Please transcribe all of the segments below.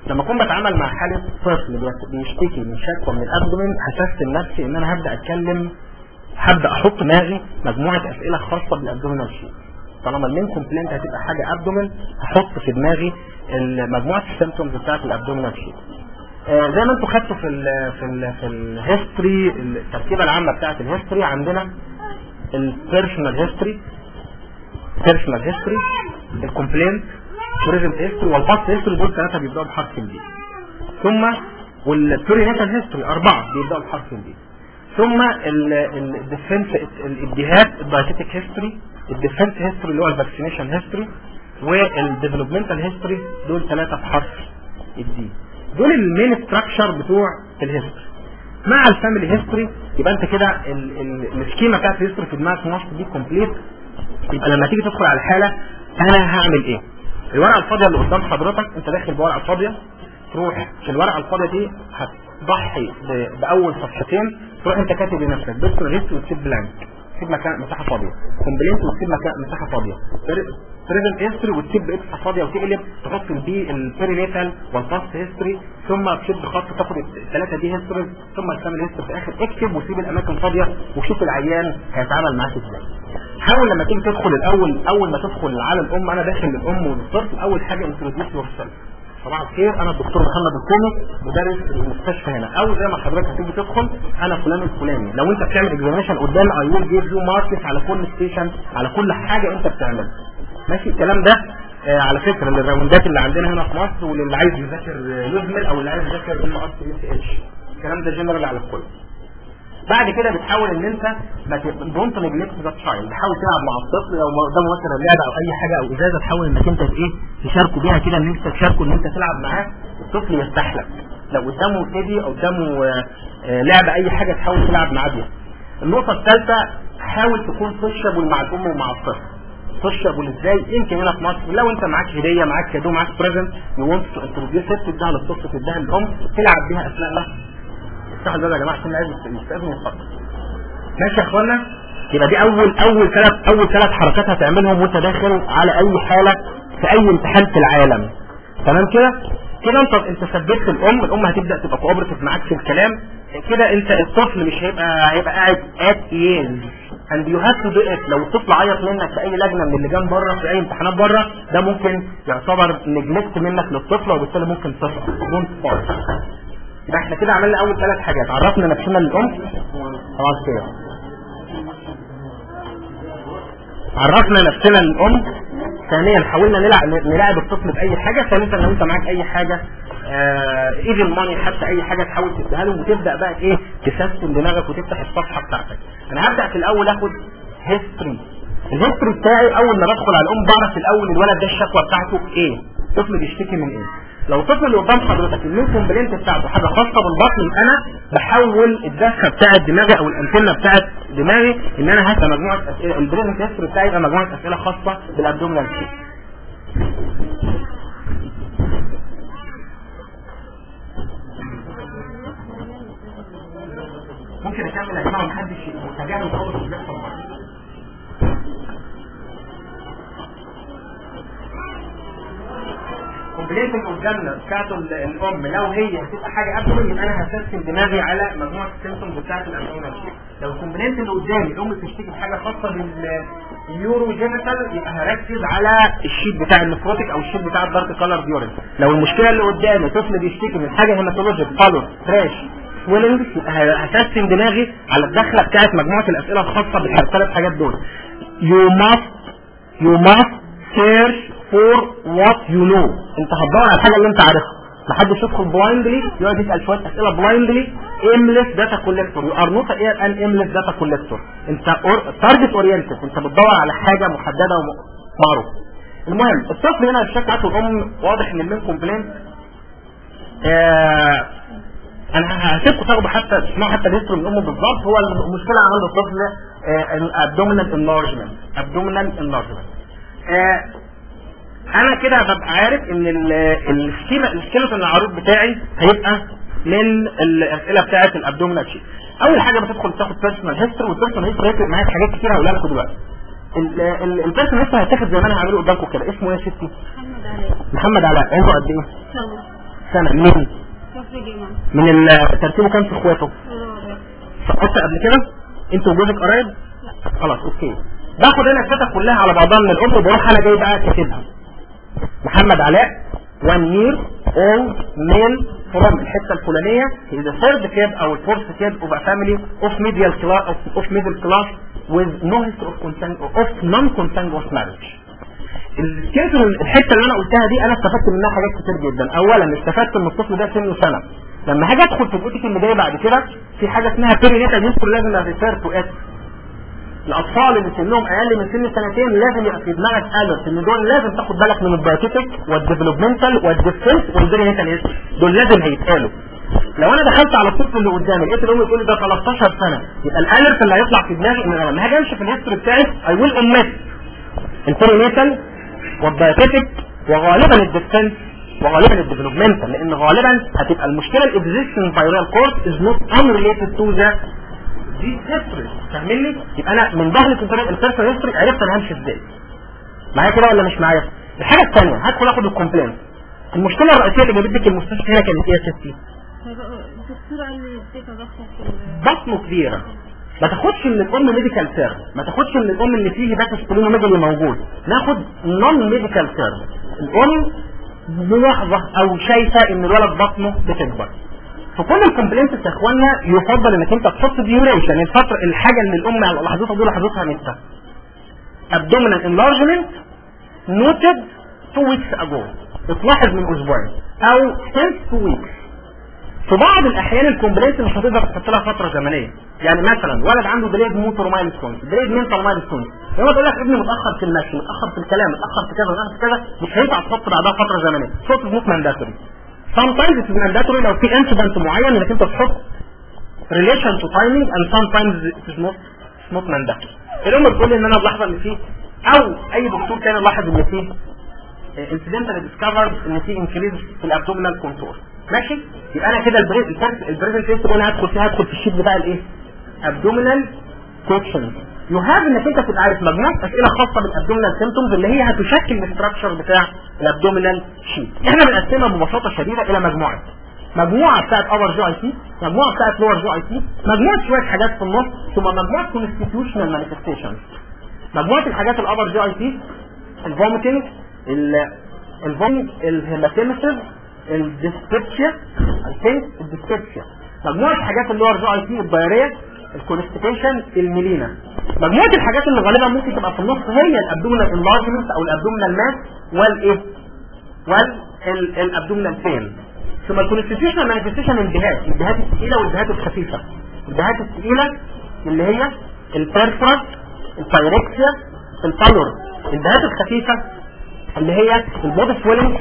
لما اكون بتعامل مع حاله طفل بيت- بيشتكي من شكوى من الابدومين هسستم نفسي ان انا هبدا اتكلم هبدا احط دماغي مجموعه اسئله خاصه بالابدومينال شيت طالما المين كومبلينت هتبقى حاجه ابدومين هحط في دماغي ال- مجموعه السيمتومز بتاعت الابدومينال شيت آه، زي ما انتم خدتوا في ال في ال في الهيستوري التركيبه العامه بتاعت الهيستوري عندنا البيرسونال هيستوري بيرسونال هيستوري الكومبلينت بريزنت هيستوري والباست هيستوري دول ثلاثه بيبداوا بحرف الدي ثم والبرينيتال هيستوري اربعه بيبداوا بحرف الدي ثم الديفنس الاديهات الدايتيتك هيستوري الديفنس هيستوري اللي هو الفاكسينيشن هيستوري والديفلوبمنتال هيستوري دول ثلاثه بحرف الدي دول المين ستراكشر بتوع الهيستوري مع الفاميلي هيستوري يبقى انت كده ال- ال- السكيما بتاعت الهيستوري في دماغك ماست دي كومبليت يبقى لما تيجي تدخل على الحاله انا هعمل ايه الورقه الفاضيه اللي قدام حضرتك انت داخل بورقه فاضيه تروح في الورقه الفاضيه دي هتضحي ب- باول صفحتين تروح انت كاتب لنفسك بس ريست وتسيب بلانك تسيب مكان مساحه فاضيه كومبلينت وتسيب مكان مساحه فاضيه بريزنت هيستوري وتسيب بقيه مساحه فاضيه وتقلب تحط البي البيرينيتال والباست هيستوري ثم تشد خط تاخد الثلاثه دي هيستوري ثم الفاميلي هيستوري في الاخر اكتب وسيب الاماكن فاضيه وشوف العيان هيتعامل معاك ازاي حاول لما تيجي تدخل الاول اول ما تدخل على الام انا داخل للام والطفل اول حاجه انتروديوس يور سيلف صباح الخير انا الدكتور محمد الكومي مدرس المستشفى هنا او زي ما حضرتك هتيجي تدخل انا فلان الفلاني لو انت بتعمل اكزامينشن قدام اي ويل جيف يو ماركس على كل ستيشن على كل حاجه انت بتعملها ماشي الكلام ده آه على فكره للراوندات اللي عندنا هنا في مصر وللي عايز يذاكر آه، يزمل او اللي عايز يذاكر ام اس اتش الكلام ده جنرال على الكل بعد كده بتحاول ان انت ما دونت نجلكت ذا تشايلد بتحاول تلعب مع الطفل لو قدامه مثلا لعبه او اي حاجه او ازازه تحاول انك انت ايه تشاركه بيها كده ان انت تشاركه ان انت تلعب معاه الطفل يستحلك لو قدامه سيدي او قدامه آه، آه، لعبه اي حاجه تحاول تلعب معاه بيها النقطه الثالثه حاول تكون سوشيبل مع الام ومع الطفل سوشيبل ازاي يمكن هنا في مصر لو انت معاك هديه معاك كادو معاك بريزنت يو ونت تو انتروديوس تديها للطفل تديها للام تلعب بيها اثناء لها افتحوا الباب يا جماعه عشان عايز يستاذن يتفضل ماشي يا اخوانا يبقى دي اول اول ثلاث اول ثلاث حركات هتعملهم وانت داخل على اي حاله في اي امتحان في العالم تمام كده كده انت انت ثبتت الام الام هتبدا تبقى كوبرتيف معاك في الكلام كده انت الطفل مش هيبقى هيبقى قاعد ات ايز اند يو هاف تو دو ات لو الطفل عيط منك في اي لجنه من اللجان بره في اي امتحانات بره ده ممكن يعتبر نجلكت منك للطفل وبالتالي ممكن تسقط دونت يبقى احنا كده عملنا اول ثلاث حاجات عرفنا نفسنا للام خلاص كده عرفنا نفسنا للام ثانيا حاولنا نلعب نلاعب الطفل باي حاجه ثالثا لو انت معاك اي حاجه ايفن ماني حتى اي حاجه تحاول تديها له وتبدا بقى ايه تسيستم دماغك وتفتح الصفحه بتاعتك انا هبدا في الاول اخد هيستوري الهيستوري بتاعي اول ما بدخل على الام بعرف الاول الولد ده الشكوى بتاعته ايه الطفل بيشتكي من ايه لو الطفل اللي قدام حضرتك المين كومبلينت بتاعته حاجه خاصه بالبطن يبقى انا بحول الدفه بتاعت دماغي او الانتنه بتاعت دماغي ان انا هات مجموعه اسئله البريزنت هيستوري بتاعي يبقى مجموعه اسئله خاصه بالابدومينال شيت ممكن اكمل يا جماعه محدش متجاهل خالص اللي بيحصل معايا كومبليت اللي قدامنا بتاعته ال- الام لو هي هتبقى حاجه ابدومين يبقى انا هسيستم دماغي على مجموعه السيمتومز بتاعت الابدومينال لو الكومبليت اللي قدامي الام بتشتكي بحاجه خاصه باليورو جينيتال يبقى هركز على الشيت بتاع النفروتيك او الشيت بتاع الدارك كولر ديورين لو المشكله اللي قدامي طفل بيشتكي من حاجه هيماتولوجيك بالور تراش سويلنج يبقى هسيستم دماغي على الدخله بتاعت مجموعه الاسئله الخاصه بالثلاث حاجات دول you must you must search for what you know انت هتدور على الحاجه اللي انت عارفها محدش يدخل بلايندلي يقعد يسال شويه اسئله بلايندلي aimless data collector you are not an aimless data collector انت target oriented انت بتدور على حاجه محدده ومعروفه المهم الطفل هنا الشك بتاعته الام واضح ان المين كومبلين آه انا هسيبكم تاخدوا حتى تسمعوا حتى الهيستوري من امه بالظبط هو المشكله عند الطفل الابدومينال انلارجمنت ابدومينال انلارجمنت انا كده ببقى عارف ان السكيما السكيلتون العروض بتاعي هيبقى من الاسئله بتاعه الابدومينال شيت اول حاجه بتدخل تاخد بيرسونال هيستوري والبيرسونال هيستوري هيفرق معاك حاجات كتير هقولها لكم دلوقتي البيرسونال هيستوري هيتاخد زي ما انا هعمله قدامكم كده اسمه ايه يا ستي محمد علاء محمد علاء عمره قد ايه سنة سنة من من ترتيبه كام في اخواته سقطت قبل كده انت وجوزك قرايب خلاص اوكي باخد انا الكتب كلها على بعضها من الام وبروح انا جاي بقى كاتبها محمد علاء one year old male from الحته الفلانيه is the third kid او the fourth kid of a family of middle class of, of middle class with no history of consent of non-consensuous marriage الكيس الحته اللي انا قلتها دي انا استفدت منها حاجات كتير جدا اولا استفدت ان الطفل ده سنه سنه لما هاجي ادخل في الاوتيك اللي جاي بعد كده في حاجه اسمها بيرينيتال هيستوري لازم اريفير تو ات الاطفال اللي سنهم اقل من سن سنتين لازم يبقى في دماغك الرت ان دول لازم تاخد بالك من الدايتيتك والديفلوبمنتال والديفنس والبيرينيتال هيستوري دول لازم هيتقالوا لو انا دخلت على الطفل اللي قدامي لقيت الام تقول لي ده 13 سنه يبقى الالرت اللي هيطلع في دماغي ان انا لما هاجي امشي في الهيستوري بتاعي اي ويل امت البيرينيتال والدايتيتك وغالبا الديفنس وغالبا الديفلوبمنتال لان غالبا هتبقى المشكله الاكزيستنج فايرال كورس از نوت unrelated to the دي هيستوري فاهمني يبقى انا من دهله البيرسونال هيستوري عرفت انا همشي ازاي معايا كده ولا مش معايا الحاجه الثانيه هدخل اخد الكومبلين المشكله الرئيسيه اللي جابت لك المستشفى هنا كانت ايه يا ستي الدكتور قال لي الثقه ضغطه بطنه كبيره ما تاخدش من الام ميديكال تيرم ما تاخدش من الام اللي فيه بس سبلينوميجالي موجود ناخد نون ميديكال تيرم الام ملاحظه او شايفه ان الولد بطنه بتكبر في كل الكومبلينتس يا اخوانا يفضل انك انت تحط ديوريشن الفتره الحاجه اللي الام لاحظتها دي لاحظتها امتى abdominal enlargement noted two weeks ago اتلاحظ من اسبوعين او since two weeks في بعض الاحيان الكومبلينت مش هتقدر تحط لها فتره زمنيه يعني مثلا ولد عنده ديليد موتور مايلستون ديليد منتال مايلستون لما تقول لك ابني متاخر في المشي متاخر في الكلام متاخر في كذا متاخر في كذا مش هينفع تحط بعدها فتره زمنيه صوت نوت مانداتوري sometimes it is mandatory لو في انسيدنت معين انك انت تحط relation to timing and sometimes it is not not mandatory الام بتقول لي ان انا بلاحظ ان في او اي دكتور تاني لاحظ ان في انسيدنتال ديسكفرد ان في انكريز في الابدومينال كنترول ماشي يبقى انا كده البريزنت تيست انا هدخل فيها هدخل في الشيت بتاع الايه ابدومينال كويشنز يو هاف انك انت تبقى عارف مجموعه اسئله خاصه بالابدومينال سيمتومز اللي هي هتشكل الاستراكشر بتاع الابدومينال شيت احنا بنقسمها ببساطه شديده الى مجموعات مجموعه بتاعت ابر جي اي سي مجموعه بتاعت لور جي اي سي مجموعه شويه حاجات في النص ثم مجموعه كونستيتيوشنال مانيفستيشنز مجموعه الحاجات الابر جي اي سي الفوميتنج الفوميتنج الهيماتيمسيس الديسبيبسيا الفيس الديسبيبسيا مجموعه حاجات اللي هو الجي اي سي الدايريه الكونستيبيشن الميلينا مجموعه الحاجات اللي غالبا ممكن تبقى في النص هي الابدومينال انلارجمنت او الابدومينال ماس والايه والابدومينال بين ثم الكونستيبيشن مانيفستيشن الجهات الجهات الثقيله والجهات الخفيفه الجهات الثقيله اللي هي البيرفرات البايركسيا البالور الجهات الخفيفه اللي هي البودي سويلنج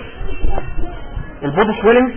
البودي سويلنج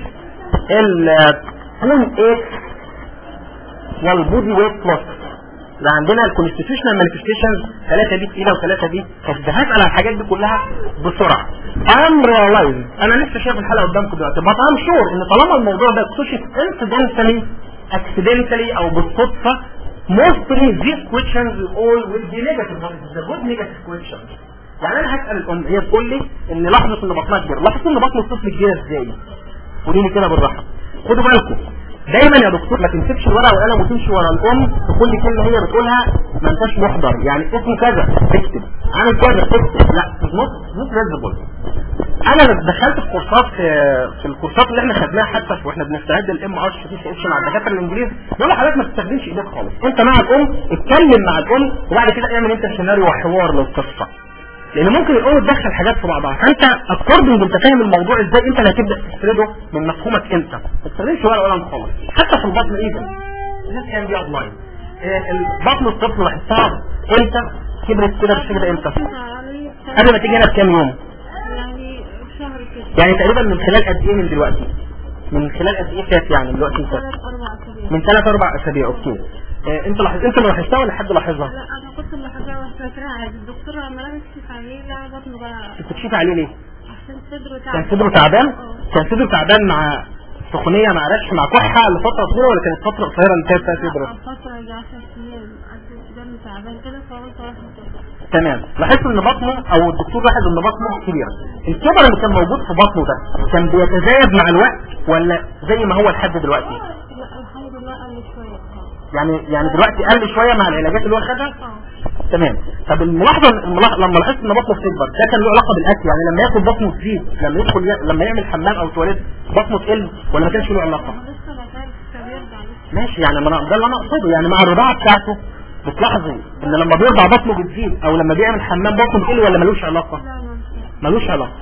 البون ايك والبودي ويت لوس ده عندنا الكونستيتيوشنال مانيفستيشنز ثلاثه دي تقيله وثلاثه دي خفيفه هسال على الحاجات دي كلها بسرعه ام ريلايز انا لسه شايف الحلقه قدامكم دلوقتي بس ام شور ان طالما الموضوع ده اكتشف انسيدنتالي اكسيدنتالي او بالصدفه mostly these questions all will be negative but it's a good negative question يعني انا هسال الام هي تقول لي ان لاحظت ان بطنها كبير لاحظت ان بطن الطفل كبير ازاي قولي لي كده بالراحه خدوا بالكم دايما يا دكتور ما تمسكش الورقه والقلم وتمشي ورا الام في كل كلمه هي بتقولها ما انتش محضر يعني اسمه كذا اكتب عامل كذا اكتب لا نوت نوت فيزبل انا دخلت في كورسات في, في الكورسات اللي احنا خدناها حتى واحنا بنستعد الام ار سي سي اتش مع الدكاتره الانجليز بيقول حضرتك ما تستخدمش ايديك خالص انت مع الام اتكلم مع الام وبعد كده اعمل انت سيناريو وحوار للقصه لان ممكن الام تدخل حاجات في بعضها فانت اكوردنج انت فاهم الموضوع ازاي انت اللي هتبدا تسرده من مفهومك انت ما تستخدمش ورقه ولا خالص حتى في البطن ايفن this can be outlined البطن الطفل لاحظتها امتى كبرت كده بالشكل امتى قبل ما تيجي هنا بكام يوم يعني شهر كده يعني تقريبا من خلال قد ايه من دلوقتي من خلال قد ايه فات يعني دلوقتي فات ثلاث اربع اسابيع من ثلاث اربع اسابيع اوكي آه انت لاحظ انت اللي لاحظتها ولا حد لاحظها لا انا كنت ملاحظاها فاكراها عادي الدكتوره لما لمست تكشف عليه لا بطنه بقى بتكشف عليه ليه عشان صدره كان تعب صدره تعبان اه. كان صدره تعبان مع سخونيه مع رشح مع كحه لفتره طويله ولا كانت فتره قصيره اللي كانت فيها فيبر فترة يجي 10 ايام قعدت دم تعبان كده فقلت اروح الدكتور تمام لاحظت ان بطنه او الدكتور لاحظ ان بطنه كبيره الكبر اللي كان موجود في بطنه ده كان بيتزايد مع الوقت ولا زي ما هو لحد دلوقتي لا الحمد لله قل شوية يعني يعني دلوقتي قل شويه مع العلاجات اللي هو خدها اه تمام طب الملاحظه الملاح- لما لاحظت ان بطنه بتكبر ده كان له علاقه بالاكل يعني لما ياكل بطنه تزيد لما يدخل ي... لما يعمل حمام او تواليت بطنه تقل ولا ما كانش له علاقه هو لسه بخاف فبيرجع لسه ماشي يعني ما أنا- ده اللي انا اقصده يعني مع الرضاعه بتاعته بتلاحظي ان لما بيرضع بطنه بتزيد او لما بيعمل حمام بطنه بتقل ولا ملوش علاقه لا لا مش ملوش علاقه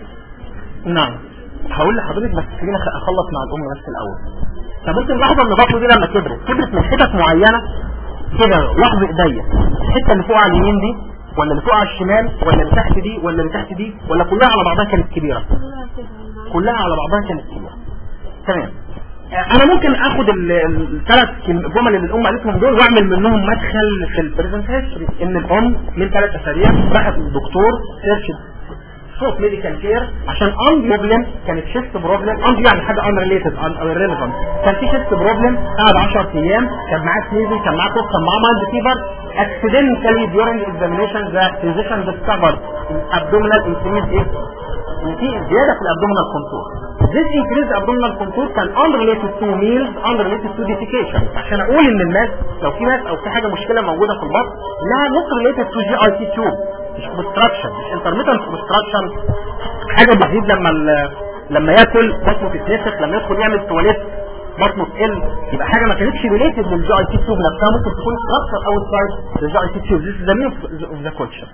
نعم هقول لحضرتك بس خلينا أخ- اخلص مع الام بس الاول طب انت ملاحظه ان بطنه دي لما كبرت كبرت من حتت معينه كده لحظه ايديا الحته اللي فوق على اليمين دي ولا اللي فوق على الشمال ولا اللي تحت دي ولا اللي تحت دي ولا كلها على بعضها كانت كبيره كلها كده والله. كلها على بعضها كانت كبيره تمام آه، انا ممكن اخد الثلاث جمل اللي الام قالتهم دول واعمل منهم مدخل في البريزنت هيستوري ان الام من ثلاث اسابيع راحت للدكتور سيرش صوت ميديكال كير عشان ان بروبلم كانت شيست بروبلم ان يعني حاجه ان ريليتد ان ريليفنت كان في شيست بروبلم قعد 10 ايام كان معاه سنيزي كان معاه كوف كان معاه مايند فيفر accidentally during examination the physician discovered abdominal increase ايه ان في زياده في الابدومينال كونتور This increase abdominal contour كان unrelated to meals unrelated to defecation عشان اقول ان الناس لو في ناس او في حاجه مشكله موجوده في البطن انها not related to GIT tube مش obstruction مش intermittent obstruction حاجه بتزيد لما ال- لما ياكل بطنه تتنفخ لما يدخل يعمل تواليت بطنه تقل يبقى حاجه ما كانتش ريليتد للجي اي تي تيوب نفسها ممكن تكون structure outside the GI tube this is the meaning of the culture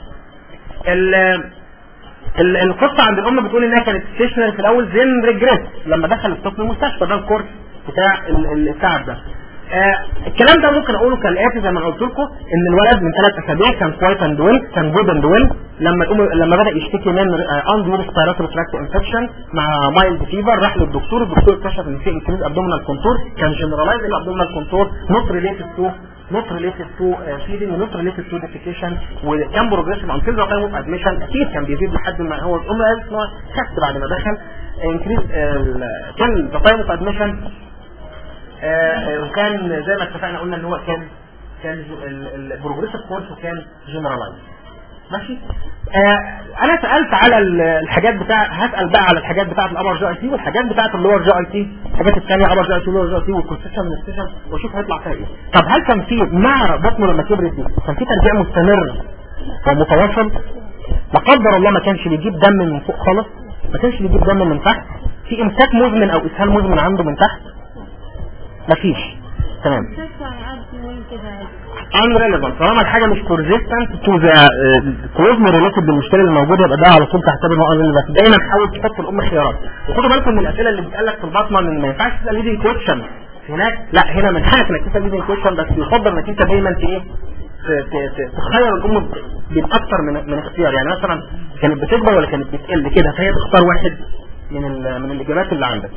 ال ال- القصه عند الام بتقول انها كانت ستيشنري في الاول زين ريجريت لما دخل الطفل المستشفى ده الكورس بتاع ال- ال- التعب ده آه الكلام ده ممكن اقوله كالاتي زي ما أنا قلت لكم ان الولد من ثلاث اسابيع كان كويت اند ويل كان جود اند ويل لما الام لما بدا يشتكي من اندو ريسبيراتوري تراكت انفكشن مع مايلد فيفر راح للدكتور الدكتور اكتشف ان في انكريز ابدومينال كونتور كان جنرالايز الابدومينال كونتور نوت ريليتد تو not related to uh, feeding not related to defecation وكان بروجريسيف until the time of admission اكيد كان بيزيد لحد ما هو الام قالت ان هو خف بعد ما دخل increase uh, كان the time of admission آه، وكان زي ما اتفقنا قلنا ان هو كان كان البروجريسيف كورس وكان جنرالايز ماشي آه انا سالت على ال- الحاجات بتاع هسال بقى على الحاجات بتاعه الابر جي اي تي والحاجات بتاعه اللور جي اي تي الحاجات الثانيه ابر جي اي تي ولور جي اي تي والكونسيشن من السيشن واشوف هيطلع فيها ايه طب هل كان في مع بطنه لما كبرت دي كان في ترجيع مستمر ومتواصل لا قدر الله ما كانش بيجيب دم من فوق خالص ما كانش بيجيب دم من تحت في امساك مزمن او اسهال مزمن عنده من تحت مفيش تمام تدفع عاد وين كده عادي unrelevant طالما الحاجه مش persistent to the closely related بالمشكله اللي موجوده يبقى ده على طول تعتبر انه unrelevant دايما حاول تحط الام خيارات وخدوا بالكم من الاسئله اللي بتقال لك في البطنه ان ما ينفعش تسال ليدنج كويشن هناك لا هنا من حقك انك تسال ليدنج كويشن بس يفضل انك انت دايما ت ايه ت- ت- ت- تخير الام بين اكتر من من اختيار يعني مثلا كانت بتكبر ولا كانت بتقل كده فهي تختار واحد من ال- من الاجابات اللي عندك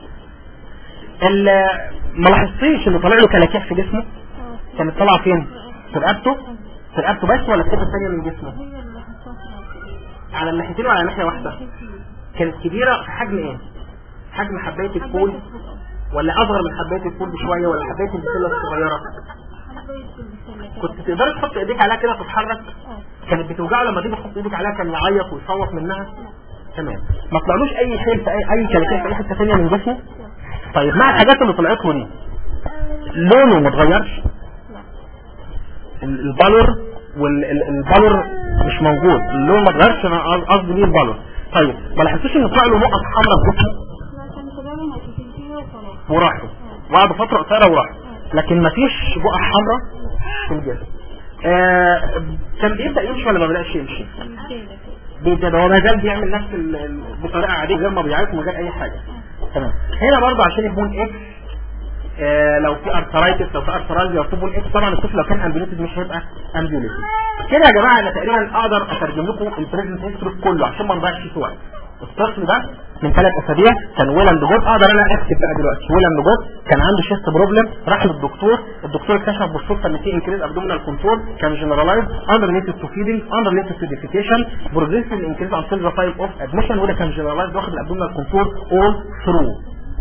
ال- ما لاحظتيش انه طالع له كلاكيع في جسمه اه كانت طالعه فين في رقبته في رقبته بس ولا في الحته الثانيه من جسمه هي اللي حطها على الناحيتين ولا على ناحيه واحده كانت كبيره في حجم ايه حجم حبايه الفول ولا اصغر من حبايه الفول بشويه ولا حبايه البسله الصغيره كنت تقدر تحط ايديك عليها كده تتحرك كانت بتوجعه لما تيجي تحط ايدك عليها كان يعيط ويصوت منها تمام ما طلعلوش اي حيل في اي اي كلاكيع في اي حته ثانيه من جسمه طيب مع الحاجات اللي طلعت له دي لونه ما اتغيرش ال- البالور والبالور مش موجود اللون ما اتغيرش انا قصدي بيه البالور طيب ما لاحظتوش ان طلع له نقط حمراء في جسمه لا كان كلامي نقطتين فيه وخلاص وراحوا وقعدوا فتره قصيره وراحوا لكن ما فيش بقع حمراء في الجسم آه كان بيبدا يمشي ولا ما بداش يمشي كده بيبدا هو ما زال بيعمل نفس ال- ال- بطريقه عاديه غير ما بيعيط من غير اي حاجه تمام هنا برضه عشان يكون اكس آه لو في ارثرايتس لو في ارثرايتس لو في بون اكس طبعا الطفل لو كان امبيوليتد مش هيبقى امبيوليتد كده يا جماعه انا تقريبا اقدر اترجم لكم البريزنت هيستوري كله عشان ما نضيعش في وقت الطفل ده من ثلاث اسابيع كان ويلاند جود اقدر انا اكتب بقى دلوقتي ويلاند جود كان عنده شيست بروبلم راح للدكتور الدكتور اكتشف بالصدفه ان في انكريز ابدومينال كنترول كان جنرالايز اندر ريليتد تو فيدنج اندر ريليتد تو ديفيكيشن بروجريسيف انكريز انتل ذا تايم اوف ادميشن وده كان جنرالايز واخد الابدومينال كنترول اول ثرو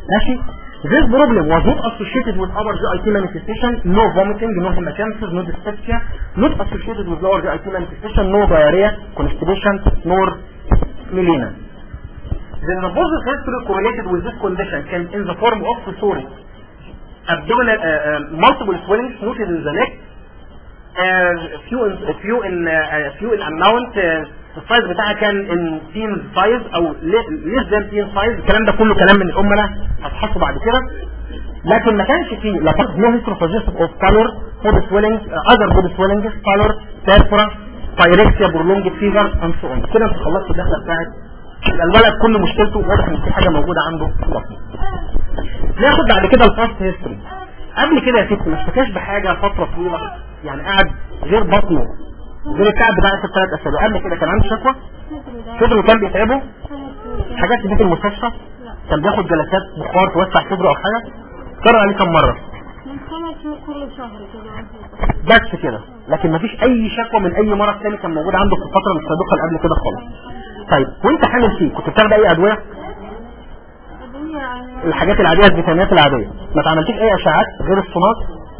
ماشي This problem was not associated with other GIT manifestation, no vomiting, no hematemesis, no dyspepsia, not associated with lower GIT manifestation, no diarrhea, constipation, nor melena. The reported history correlated with this condition came in the form of sorry, abdominal, uh, uh, multiple swellings noted in the neck, uh, few in, few in, uh, few in amount, uh, السايز بتاعها كان ان تين سايز او ليس ذان تين سايز الكلام ده كله كلام من الام انا هتحطه بعد كده لكن ما كانش فيه لا فرق نو هيستروفاجيستيف اوف كالور بودي سويلنج اذر بودي سويلنج كالور تيرفرا بايركسيا برولونج فيفر اند سو اون كده انت خلصت الدخله بتاعت الولد كل مشكلته واضح ان في حاجه موجوده عنده في بطنه ناخد بعد كده الفاست هيستوري قبل كده يا ستي ما اشتكاش بحاجه فتره طويله يعني قاعد غير بطنه غير التعب بتاع الثلاث اسابيع قبل كده كان عنده شكوى صدره كان بيتعبه حاجات في بيت المستشفى كان بياخد جلسات بخار توسع صدره او حاجه كرر عليه كم مره من خمس شهور كل شهر كده بس كده لكن مفيش اي شكوى من اي مرض تاني كان موجود عنده في الفتره السابقه اللي قبل كده خالص طيب وانت حامل فيه كنت بتاخد اي ادويه أدوية يعني الحاجات العاديه الفيتامينات العاديه ما تعملتيش اي اشعاعات غير الصناط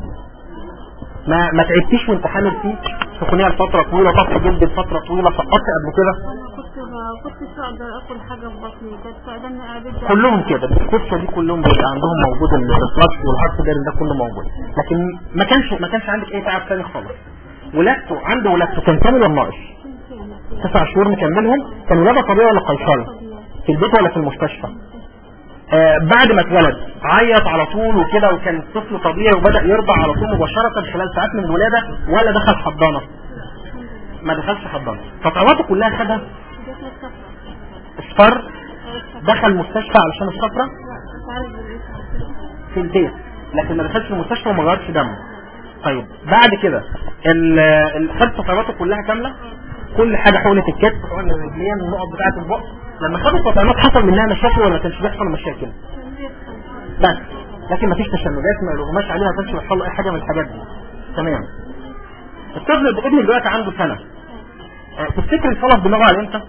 ما ما تعبتيش وانت حامل فيه سخونيه لفتره طويله طفح جلد لفتره طويله سقطت قبل كده أنا كنت ب- كنتش أقدر آكل حاجة في بطني كانت تعبانة قاعدة كلهم كده الكبسه دي كلهم بيبقى عندهم موجود الريفلكس والهارت دايرن ده كله موجود لكن ما كانش ما كانش عندك اي تعب ثاني خالص ولادته عنده ولادته كان كامل ولا ناقص تسع شهور مكملهم كان ولاده طبيعي ولا قيصري في البيت ولا في المستشفى آه بعد ما اتولد عيط على طول وكده وكان طفل طبيعي وبدا يرضع على طول مباشره خلال ساعات من الولاده ولا دخل حضانه ما دخلش حضانه فطلباته كلها خدها جات لي الصفرة اصفر دخل مستشفى علشان الصفرة مش عارف بالإيه في البيت لكن ما دخلش المستشفى وما غيرش دمه طيب بعد كده ال- ال- خد تطعيماته كلها كامله كل حاجه حقنه الكتف حقنه الرجلين النقط بتاعه البق لما خد التطعيمات حصل منها مشاكل ولا ما كانش بيحصل مشاكل كان بيفهم بس لكن ما فيش تشنجات ما يرغماش عليها ما كانش بيحصل له اي حاجه من الحاجات دي تمام الطفل ابني دلوقتي عنده سنه آه، تفتكر الصلاه دماغه على امتى؟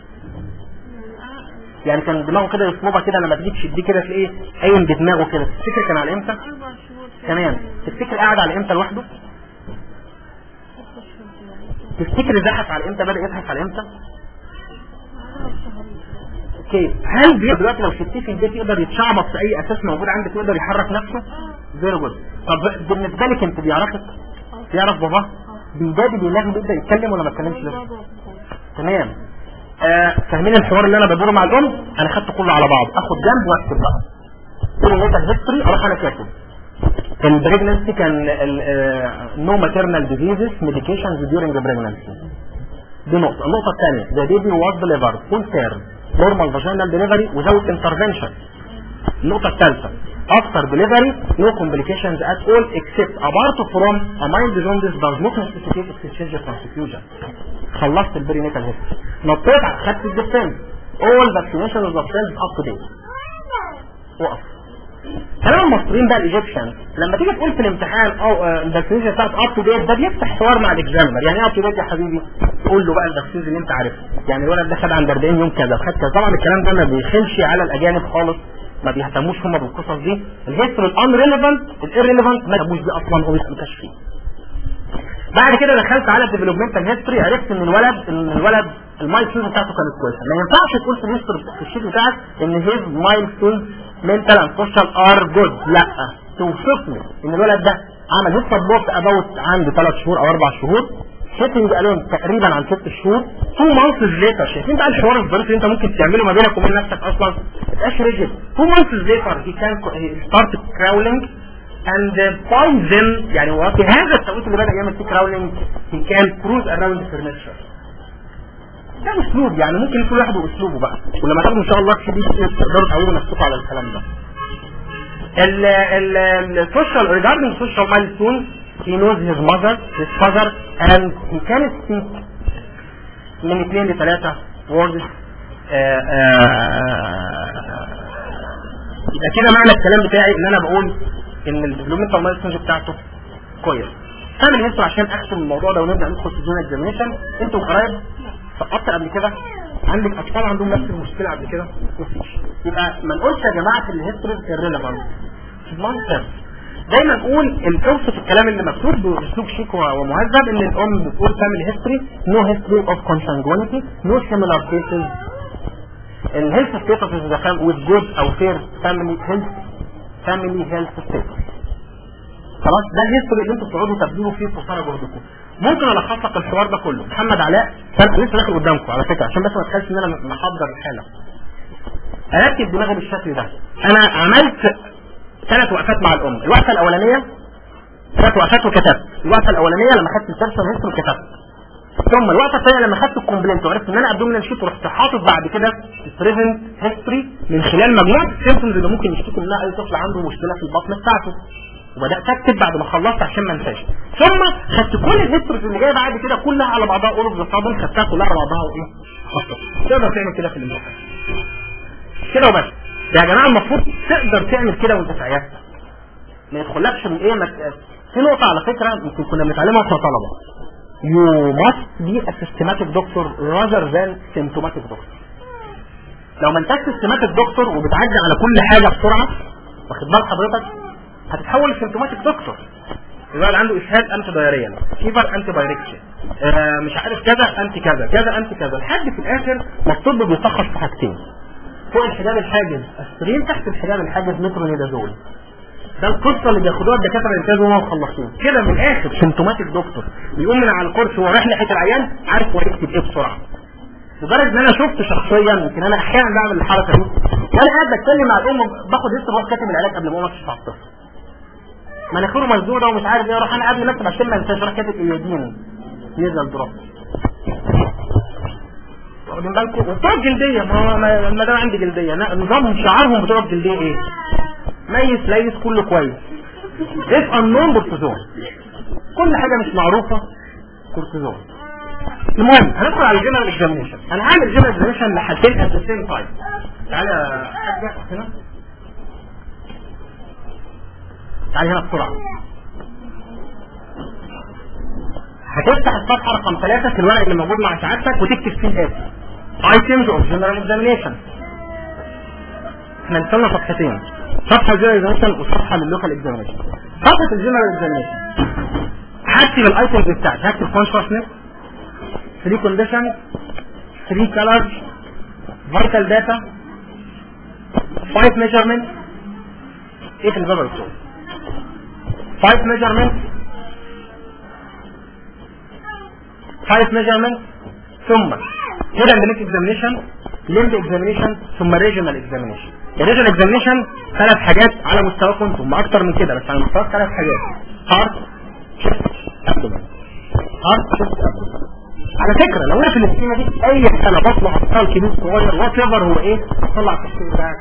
يعني كان دماغه كده يصلبها كده لما تيجي تشديه كده تلاقيه قايم بدماغه كده تفتكر كان على امتى؟ أربع شهور كده. تمام تفتكر قاعد على امتى لوحده؟ ست شهور يعني. تفتكر زحف على امتى بدأ يزحف على امتى؟ أربع شهور. اوكي هل بي- دلوقتي لو شفتيه في البيت يقدر يتشعبط في اي اساس موجود عندك يقدر يحرك نفسه؟ فيري جود طب بالنسبه لك انت بيعرفك؟ بيعرف باباه؟ بيدادي بيلاقي بيبدا يتكلم ولا ما اتكلمش لسه؟ بابا. تمام آه فاهمين الحوار اللي انا بدوره مع الام انا خدته كله على بعض اخد جنب واكتب بقى كل ليتر هيستوري اروح انا كاتب البريجنسي كان نو ماتيرنال ديزيزز ميديكيشنز ديورنج بريجنسي دي نقطة النقطة الثانية the baby was delivered full term normal vaginal delivery without intervention النقطة الثالثة after delivery no complications at all except apart from a mild jaundice does not necessitate exchange of transfusion خلصت البرينيتال هيستوري نطيت على- خدت الديفنس all vaccinations of cells up to date وقف كلام المصريين بقى الايجيبشن لما تيجي تقول في الامتحان او آه، الفاكسينيشن بتاعت اب تو ديت ده بيفتح حوار مع الاكزامنر يعني ايه اب تو ديت يا حبيبي قول له بقى الفاكسين اللي انت عارفها يعني الولد ده خد عند 40 يوم كذا خد كذا طبعا الكلام ده ما بيخلش على الاجانب خالص ما بيهتموش هم بالقصص دي الهيستوري الان ريليفنت الايرليفنت ما بيهتموش بيه اصلا هو ما فيه بعد كده دخلت على الديفلوبمنتال هيستوري عرفت ان الولد ان الولد المايلستونز بتاعته كانت كويسه ما ينفعش تقول في الهيستوري في الشيت بتاعك ان هيز مايلستونز منتال اند سوشيال ار جود لا توصفني ان الولد ده عمل هيست بوت اباوت عنده ثلاث شهور او اربع شهور سيتنج الون تقريبا عن ست شهور تو مانثز ليتر شايفين بقى الحوار الظريف اللي انت ممكن تعمله ما بينك وبين نفسك اصلا ما تبقاش ريجيد تو مانثز ليتر هي كان ستارت كراولينج and by then يعني وفي هذا التوقيت اللي بدأ يعمل فيه كراولينج he can cruise around the furniture ده اسلوب يعني ممكن كل واحد واسلوبه بقى ولما تاخدوا ان شاء الله في دي تقدروا تعودوا نفسكم على الكلام ده ال ال السوشيال regarding social milestones he knows his mother his father and he can speak من اثنين لثلاثة words آه، آه، يبقى كده معنى الكلام بتاعي ان انا بقول ان الديفلوبمنتال مايلستونز بتاعته كويس تعمل هيستو عشان اختم الموضوع ده ونبدا ندخل في زون اكزامينشن انتوا قرايب سقطت قبل كده عندك اطفال عندهم نفس المشكله قبل كده مفيش يبقى ما نقولش يا جماعه الهيستوري irrelevant نونسنس دايما نقول الاوصف الكلام اللي مكتوب باسلوب شيك ومهذب ان الام بتقول family history no history of consanguinity no similar cases الهيلث ستيتس اذا كان with good او fair family health family health status خلاص ده الهيستوري اللي انتوا بتقعدوا تبنوا فيه قصارى جهدكم ممكن الخص لك الحوار ده كله محمد علاء كان لسه داخل قدامكم على فكره عشان بس ما تخيلش ان انا محضر الحاله اركب دماغي بالشكل ده انا عملت ثلاث وقفات مع الام الوقفه الاولانيه ثلاث وقفات وكتبت الوقفه الاولانيه لما خدت البيرسون هيستوري كتبت ثم الوقفه الثانيه لما خدت الكومبلينت وعرفت ان انا ابدومينال شيت ورحت حاطط بعد كده البريزنت هيستوري من خلال مجموعه السيمبتومز اللي ممكن يشتكوا منها اي طفل عنده مشكله في البطن بتاعته وبدات اكتب بعد ما خلصت عشان ما انساش ثم خدت كل الهيستوريز اللي جايه بعد كده كلها على بعضها اول اوف ذا صادم خدتها كلها على بعضها وايه خطط تقدر تعمل كده في الامتحان كده وبس ده يا جماعه المفروض تقدر تعمل كده وانت في عيادتك ما يدخلكش من ايه ما ت- في نقطه على فكره يمكن كنا بنتعلمها واحنا طلبه you must be a systematic doctor rather than symptomatic doctor لو ما انتش systematic doctor وبتعدي على كل حاجه بسرعه واخد بال حضرتك هتتحول لسيمتوماتيك دكتور يبقى اللي عنده اسهال انتي دايريا فيفر انتي بايركشن آه مش عارف كذا انتي كذا كذا انتي كذا لحد في الاخر ما الطب بيشخص في حاجتين فوق الحجاب الحاجز اسبرين تحت الحجاب الحاجز مترونيدازول ده القصه اللي بياخدوها الدكاتره الانتاج وهم مخلصين كده من الاخر سيمتوماتيك دكتور بيقوم من على الكرسي وهو رايح ناحيه العيان عارف هو يكتب ايه بسرعه لدرجه ان انا شفت شخصيا يمكن انا احيانا بعمل الحركه دي وانا قاعد بتكلم مع الام باخد لسه هو كاتب العلاج قبل ما اقوم اكشف على الطفل مناخيره مسدوده ومش عارف ايه اروح انا قبل ما اكتب عشان ما انساش اروح كاتب ايودين ينزل دروب واخدين بالكم وبتوع الجلديه ما هو ما ما دام عندي جلديه لا، نظامهم شعارهم بتوع الجلديه ايه؟ ميت ليس كله كويس اف انون كورتيزون كل حاجه مش معروفه كورتيزون المهم هندخل على الجنرال اكزامينشن انا هعمل جنرال اكزامينشن لحاجتين ات ذا سيم تايم تعالى يا حاجه هنا تعالى هنا بسرعه هتفتح الصفحه رقم ثلاثة في الورق اللي موجود مع سعادتك وتكتب فيه الاتي items of general examination احنا نستنى صفحتين صفحه جنرال اكزامينشن وصفحه لللوكال اكزامينشن صفحه الجنرال اكزامينشن هكتب الايتمز بتاعتي هكتب consciousness 3 conditions 3 colors vital data 5 measurements ايه في الزبر 5 measurements 5 measurements ثم هيد اند نيك اكزامينشن ليمب اكزامينشن ثم ريجنال اكزامينشن الريجنال اكزامينشن ثلاث حاجات على مستواكم ثم اكتر من كده بس على مستوى ثلاث حاجات هارت شيست ابدومن هارت شيست ابدومن على فكره لو انا في السكيمه دي اي حاله بطلع اطفال كبير صغير وات ايفر هو ايه بطلع التفصيل بتاعك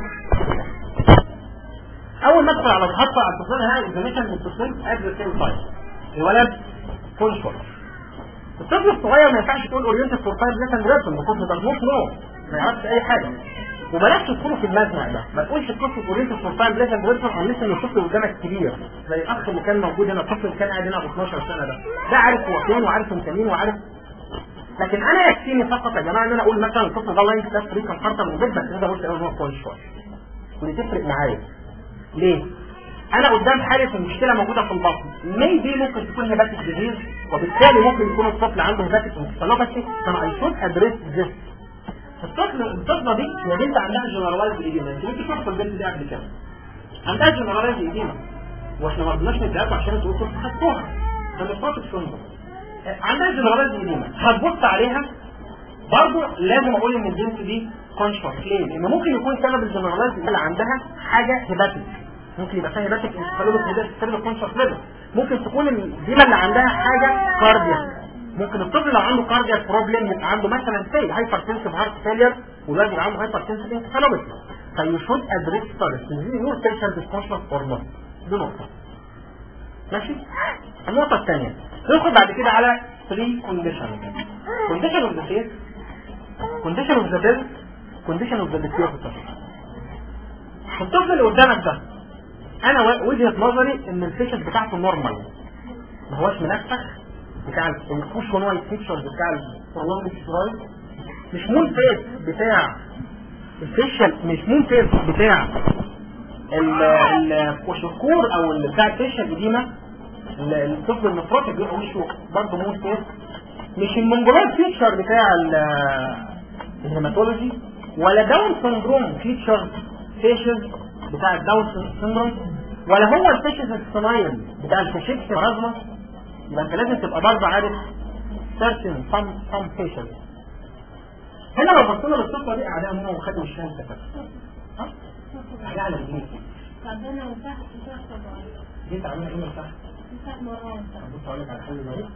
اول ما ادخل على الخط على التصوير هنا الاكزامينشن بالتصوير ادرس سيم تايم الولد فول شورت الطفل الصغير ما ينفعش تقول اورينتد فور فايف ليسن ريتم الطفل ده نوت نو ما يعرفش اي حاجه وبلاش تدخلوا في المزنق ده ما تقولش الطفل اورينتد فور فايف ليسن ريتم عن لسه ان الطفل قدامك كبير زي الاخ اللي كان موجود هنا الطفل اللي كان قاعد هنا ابو 12 سنه ده ده عارف هو فين وعارف انت مين وعارف لكن انا يكفيني فقط يا جماعه ان انا اقول مثلا الطفل ده لاين كلاس 3 كان فرطه من جدا بس انا قلت ان هو كويس شويه ودي تفرق معايا ليه؟ انا قدام حاله المشكله موجوده في البطن ميبي ممكن تكون هيباتيك ديزيز وبالتالي ممكن يكون الطفل عنده هيباتيك انسفالوباثي فانا اي شود ادريس ذس الطفل الطفله دي يا بنت عندها جنرالايز ايديما انت ممكن تشوف البنت دي قبل كده عندها جنرالايز ايديما واحنا ما رضناش ندعكوا عشان تقول كنت خدتوها ده مش فاضي سندروم عندها جنرالايز ايديما هتبص عليها برضه لازم اقول ان البنت دي كونشوس ليه؟ لان ممكن يكون سبب الجنرالايز اللي عندها حاجه هيباتيك ممكن يبقى فيها هيباتيك انسفالوباث هيباتيك سبب كونشوس ليفل ممكن تكون الديما اللي عندها حاجه كاردياك ممكن الطفل لو عنده كاردياك بروبلم يبقى عنده مثلا سي هايبرتنسيف هارت فيلير والواد يبقى عنده هايبرتنسيف انسفالوباث فيو شود ادريس فيرست يور بيشنت از كونشوس اور نوت دي نقطه ماشي النقطه الثانيه ندخل بعد كده على 3 كونديشن كونديشن اوف ذا فيس كونديشن اوف ذا بيل كونديشن اوف ذا بيتيوفيتر الطفل اللي قدامك ده انا و- وجهه نظري ان الفيشن بتاعته نورمال ما هوش منفخ بتاع الكوشن وايت فيتشرز بتاع البرولونج سترايد مش مون فيس بتاع الفيشل مش مون فيس بتاع ال- ال- الكوشكور او ال- بتاع الفيشل القديمه ال- الطفل النفروتي بيبقى وشه برضه مون فيس مش المونجولات فيتشر بتاع ال- الهيماتولوجي ولا داون سندروم فيتشر فيشز بتاع الداون سندروم ولا هو الفيشز الصنايل بتاع الفيشيكس رازما يبقى انت لازم تبقى برضه عارف certain some some facial هنا لو بصينا للصفه دي قاعدين هنا وخدوا وشها انت ها؟ قاعدين على اليمين تعبانة وتحت تحت طبعا دي تعملها ايه من تحت تحت مرات بص اقول لك على حاجه زي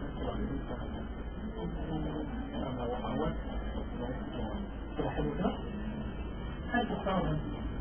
كده حلو كده حلو كده.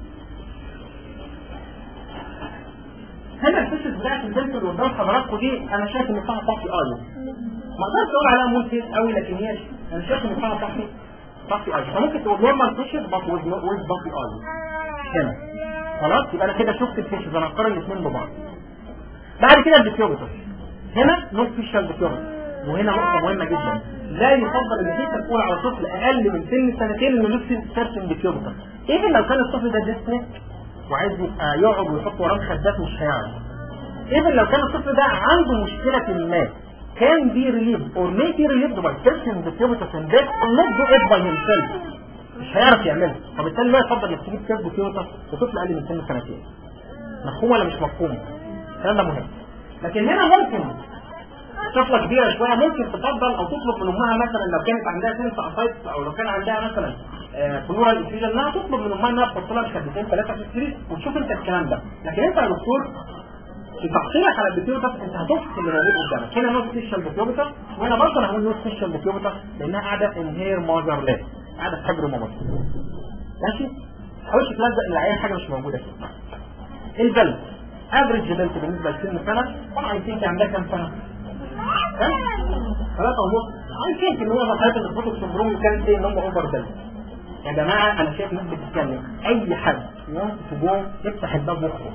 هنا الفيشز بتاعت البنت اللي قدام حضراتكم دي انا شايف ان فيها طفي اي ما اقدرش اقول عليها مول فيس قوي لكن هي انا شايف ان فيها طفي طفي اي فممكن تقول نورمال فيشز بس ويز طفي اي هنا خلاص يبقى انا كده شفت الفيشز انا هقارن الاثنين ببعض بعد كده الديكيوبيتر هنا نوت فيشال ديكيوبيتر وهنا نقطة مهمة جدا لا يفضل ان انت تقول على طفل اقل من سن سنتين انه نفسه سيرشن ديكيوبيتر ايه لو كان الطفل ده ديسنك وعايز يبقى يقعد ويحط وراه مخدات مش هيعرف ايه لو كان الطفل ده عنده مشكلة ما can be relieved or may be relieved by searching the cubitus and that or not do it by himself مش هيعرف يعملها فبالتالي لا يفضل انك تجيب كيرف كيوتس لطفل اقل من سن سنتين مفهوم ولا مش مفهوم الكلام ده مهم لكن هنا ممكن طفلة كبيرة شوية ممكن تفضل او تطلب من امها مثلا لو كانت عندها سنس اسايتس او لو كان عندها مثلا بلورال انفيجن انها تطلب من امها انها تحط لها مخدتين ثلاثة في السرير وتشوف انت الكلام ده لكن انت يا دكتور في تحصيلك على البيكيوبيتر انت هتفصل اللي موجود قدامك هنا نوت سبيشال بيكيوبيتر وهنا برضه انا هقول نوت سبيشال بيكيوبيتر لانها قاعده ان هير ماذر لاس قاعده في حجر مامتها ماشي ما تحاولش تلزق العيال حاجه مش موجوده فيه البلد افريج بنت بالنسبه لسن سنه طبعا يمكن عندها كام سنه؟ ها؟ ثلاثة ونص عارفين ان هو مرحله الفوتو سندروم كانت ايه ان هم اوفر بلد يا جماعه انا شايف ناس بتتكلم اي حد يوم في جوه يفتح الباب ويخرج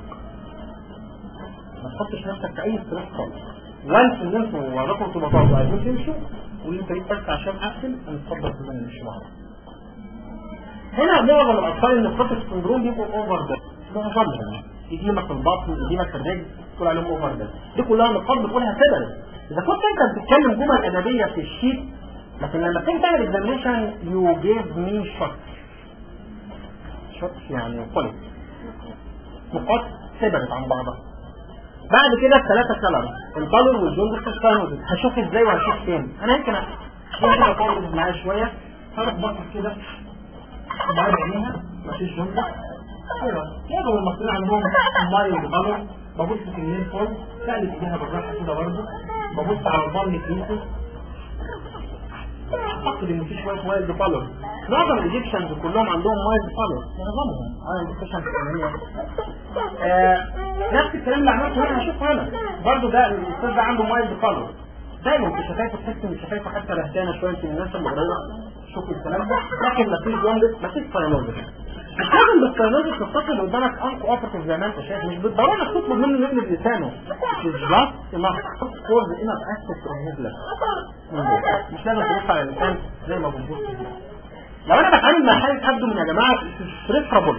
ما تحطش نفسك في اي ستريس خالص وانس ان انتوا وراكم ارتباطات وعايزين تمشوا قولوا انت جيت بس عشان اقفل نتفضل كلنا نمشي مع بعض هنا معظم الاطفال اللي في فتره السندروم بيبقوا اوفر ده معظمهم اديمه في البطن اديمه في الرجل تقول عليهم اوفر ده دي كلها نقاط بتقولها سبب اذا كنت انت بتتكلم جمل ادبيه في الشيت لكن لما تيجي تعمل اكزامينشن يو جيف مي شوت شوت يعني قلت نقاط سببت عن بعضها بعد كده الثلاثة كلر البالور والجوندس والساينوزس هشوف ازاي وهشوف فين انا يمكن ممكن اطول معايا شوية هروح بص كده بعد عينيها مفيش جوندس ايوه معظم المصريين عندهم ماي والبالور ببص في اللين فوق تقلب ايديها بالراحة كده برضه ببص على البالم كيسز اعتقد ان في شويه وايلد بالور معظم الايجيبشنز كلهم عندهم وايلد بالور معظمهم وايلد ايجيبشنز نفس الكلام اللي عملته هنا هشوفه هنا برضه ده الاستاذ ده عنده وايلد بالور دايما في شفايفه تحس ان شفايفه حتى رهتانه شويه يمكن الناس اللي قريبه شوف الكلام ده لكن مفيش جوندس مفيش ساينوزس مش لازم بالساينوزس الطفل اللي قدامك انكو اوبرتيف زي ما انت شايف مش بالضروره انك تطلب منه يقلب لسانه مش just enough for the enough access from his lips مش لازم تبص على اللسان زي ما بنبص لو انا بتعامل مع حاله ابدو يا جماعه بريفرابل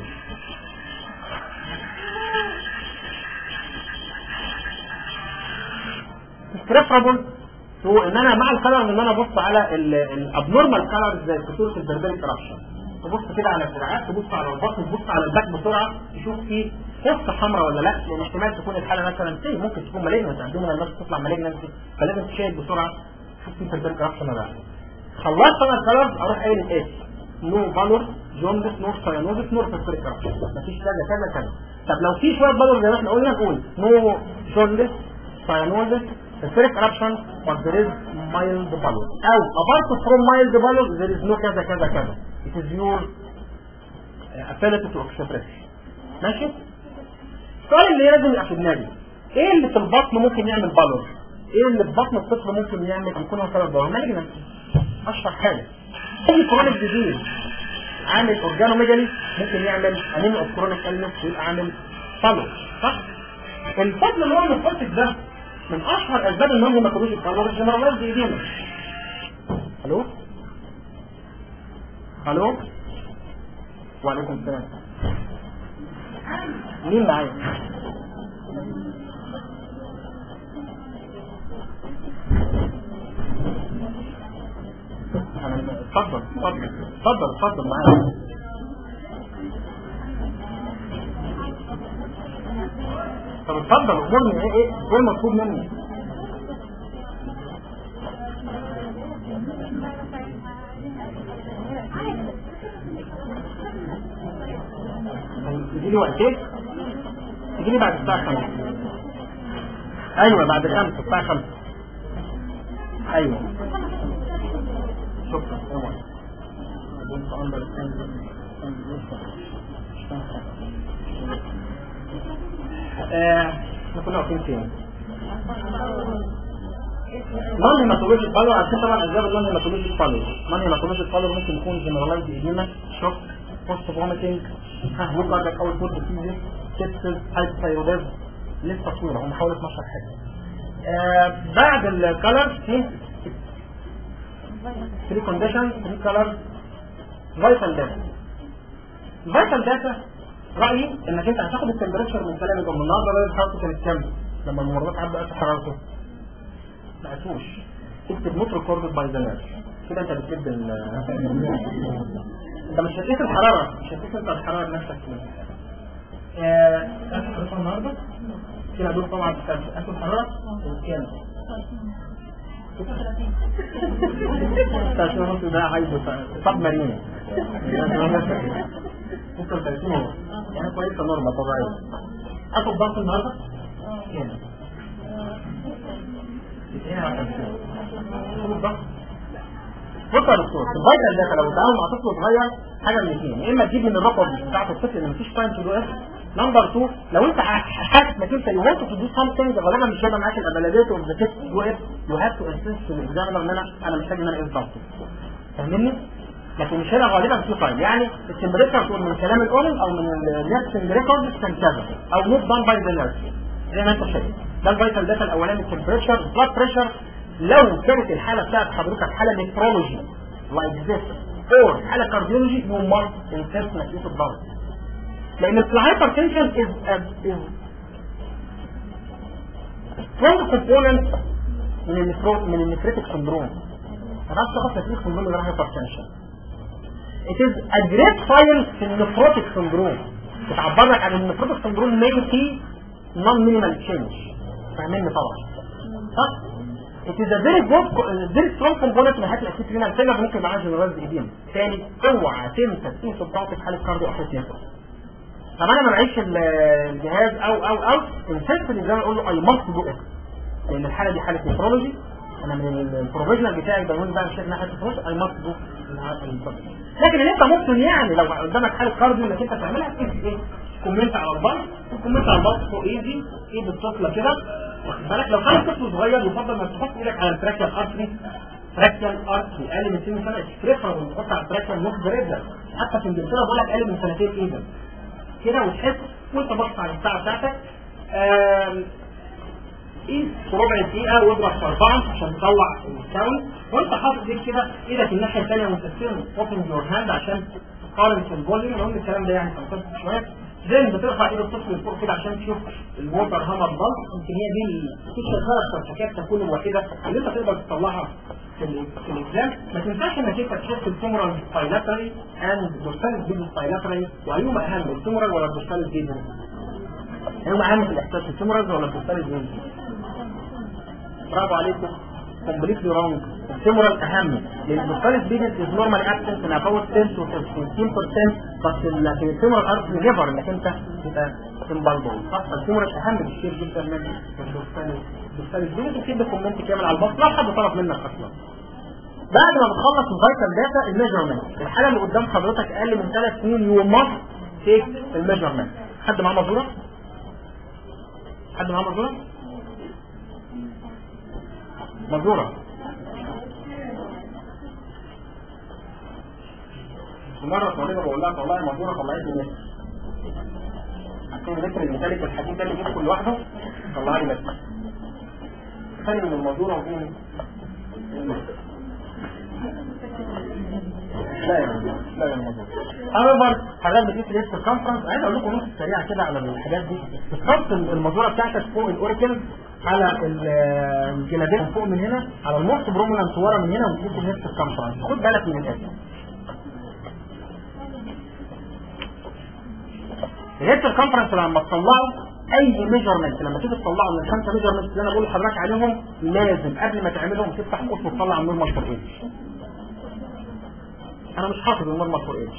بريفرابل هو ان انا مع الكلر ان انا ابص على الابنورمال كلر زي خطوره البربريك كرابشن تبص كده على الدراعات تبص على البطن تبص على الباك بسرعه تشوف في قصه حمراء ولا لا لان احتمال تكون الحاله مثلا سي ممكن تكون مالجنت عندهم الناس تطلع مالجنت فلازم تشاهد بسرعه شوف في بربريك كرابشن ولا لا خلصت انا الكلر اروح قايل الاس نو بالور جوندس نو ساينوزس نو بربريك كرابشن مفيش كذا كذا كذا طب لو في شويه بالور زي ما احنا قلنا نقول نو جوندس ساينوزس Ferric eruption but there is mild pallor. أو apart from mild pallor there is no كذا كذا كذا. It is your uh, ability to express. ماشي؟ السؤال اللي لازم يبقى في دماغي ايه اللي في البطن ممكن يعمل بالور؟ ايه اللي في بطن الطفل ممكن يعمل يكون هو سبب بالور؟ مالجنس اشهر حاجه. اي كرونيك ديزيز عامل اورجانوميجالي ممكن يعمل انيميا اوف كرونيك النس ويبقى عامل بالور صح؟ الطفل اللي هو المفرطك ده من اشهر اسباب ان هم ما كانوش يتكلموا الجنرالات دي ايدينا الو الو وعليكم السلام مين معايا أنا- اتفضل اتفضل اتفضل اتفضل معايا طب اتفضل امرني ايه ايه ايه المطلوب مني تجي لي وقتين تجي لي بعد الساعة 5 ايوه بعد الخمسة الساعة 5 ايوه شكرا اوعى كنت under آه، احنا كنا واقفين فين؟ نون هيماتولوجي فالور عشان طبعا اسباب النون هيماتولوجي فالور نون هيماتولوجي فالور ممكن يكون جنرالايز ايديما شوك بوست فوميتنج ها لو كاردك اول فود ديزيز سيبسس هايبوثايروديزم لسه طويله هم حوالي 12 حاجه آه بعد الكالر في 3 كونديشن 3 كالر فيتال داتا الفيتال داتا رأيي انك انت هتاخد التمبريتشر من كلامك من النهارده لازم حرارته كانت كام لما الممرضات عدوا قد حرارته ما قاسوش اكتب نوت ريكوردد باي ذا نيرس كده انت بتكتب ال انت مش هتقيس الحراره مش هتقيس انت الحراره بنفسك كده آه، قاس حرارتها النهارده كده دول طبعا قاسوا الحراره وكام عشان النص ده عايزه صب مريم ممكن 30 اهو يعني كويسه نورمال طبيعيه اخد ضغط النهارده كام 90 على 50 اخد الضغط بص يا دكتور الفيتال داتا لو اتعامل مع طفل صغير حاجه من الاثنين يا اما تجيب من الرقم بتاعت الطفل اللي مفيش تايم تو دو اس نمبر 2 لو انت حاسس انك انت يو ونت تو دو سامثينج غالبا مش هيبقى معاك الابلادات اوف ذا تيست دو اس يو هاف تو انسيست ان اكزامينر ان انا انا محتاج ان انا اقيس ضغطي فاهمني؟ لكن مش هنا غالبا في تايم يعني التمبريتشر تقول من كلام الاورال او من النيرسنج ريكورد كان كذا او نوت دان باي ذا نيرس زي ما انت شايف ده الفيتال داتا الاولاني التمبريتشر بلاد بريشر لو كانت الحاله بتاعت حضرتك حاله نيفرولوجي لايك ذس اور حاله كارديولوجي يو مارك انسيست انك تقيس الضغط لان الهايبر تنشن از از strong component من النفرو من النفريتك سندروم ما تعرفش تاخد تكليف سندروم غير هايبر تنشن it is a great file في النفروتك سندروم بتعبر لك عن النفروتك سندروم مينتي non minimal change فاهميني طبعا صح؟ it is a very good very strong component من حيث الاكيد رينال فيلر ممكن معاه جنرال بايدين تاني اوعى تنسى تقيس الضغط في حاله كارديو افريتيزم طب انا ما معيش ال- الجهاز او او او انسيست ان انا اقول له اي ماست دو ات لان الحاله دي حاله نفرولوجي انا من البروفيجنال بتاعي بقول بقى مش ناحيه النفرولوجي اي ماست دو لكن اللي انت ممكن يعني لو قدامك حاله كارديو انك انت تعملها تكتب ايه كومنت على الباص كومنت على الباص فوق ايدي ايد الطفله كده واخد بالك لو كان طفل صغير يفضل انك تحط ايدك على التراكيال ارتري تراكيال ارتري اقل من سن سنه اكستريفر وتحط على التراكيال نوت بريدر حتى في انجلترا بقول لك اقل من سنتين ايدك كده وتحس وانت باصص على الساعه بتاعتك آم، قيس في ربع دقيقة واضرب في أربعة عشان تطلع الساوند وانت حاطط ايديك كده ايدك الناحية الثانية وانت بتستلم اوبن يور هاند عشان تقارن في الفوليوم لو ان الكلام ده يعني فلسفي شوية زي ما بترفع ايد الطفل لفوق كده عشان تشوف الووتر هامر بلس يمكن هي دي الفيتشر الحاجات تكون الوحيدة اللي انت تقدر تطلعها في ال- في الاكزام ما تنساش انك انت تشوف الفيمورال بايلاتري اند دورساليس بيبل بايلاتري وايهما اهم الفيمورال ولا الدورساليس بيبل؟ ايهما اهم في الاحساس الفيمورال ولا الدورساليس بيبل؟ برافو عليكم completely wrong الفيمورال اهم لان الدورساليس بيبل is normally absent in about 10 to 15% بس ال- في الفيمورال ارت نيفر انك انت تبقى سمبالبول صح الفيمورال اهم بكتير جدا من الدورساليس الدورساليس بيبل تكتب كومنت كامل على الباص لو حد طلب منك اصلا بعد ما بتخلص الفيتال داتا الميجرمنت الحاله اللي قدام حضرتك اقل من ثلاث سنين يو ماست تيك الميجرمنت حد معاه مزوره؟ حد معاه مزوره؟ مزوره مرة طالبة بقول لها والله مزوره طلعت لي نفسي عشان ذكر المثالك الحديد ده اللي جبته لوحده طلع لي نفسي خلي من المزوره وفين لا يا رب لا يا رب however حاجات بتقيس الهيد سيركمفرنس عايز اقول لكم نقطه سريعه كده على الحاجات دي بتحط المزوره بتاعتك فوق الاوريكل على ال- الجلابيه فوق من هنا على المخ برومنانت ورا من هنا وتقيس الهيد سيركمفرنس خد بالك من الاسم الهيد سيركمفرنس لما تطلعه اي ميجرمنت لما تيجي تطلعه من الخمسه ميجرمنت اللي انا بقول لحضرتك عليهم لازم قبل ما تعملهم تفتح قوس وتطلع النورمال فور ايج انا مش حافظ النورمال فور ايج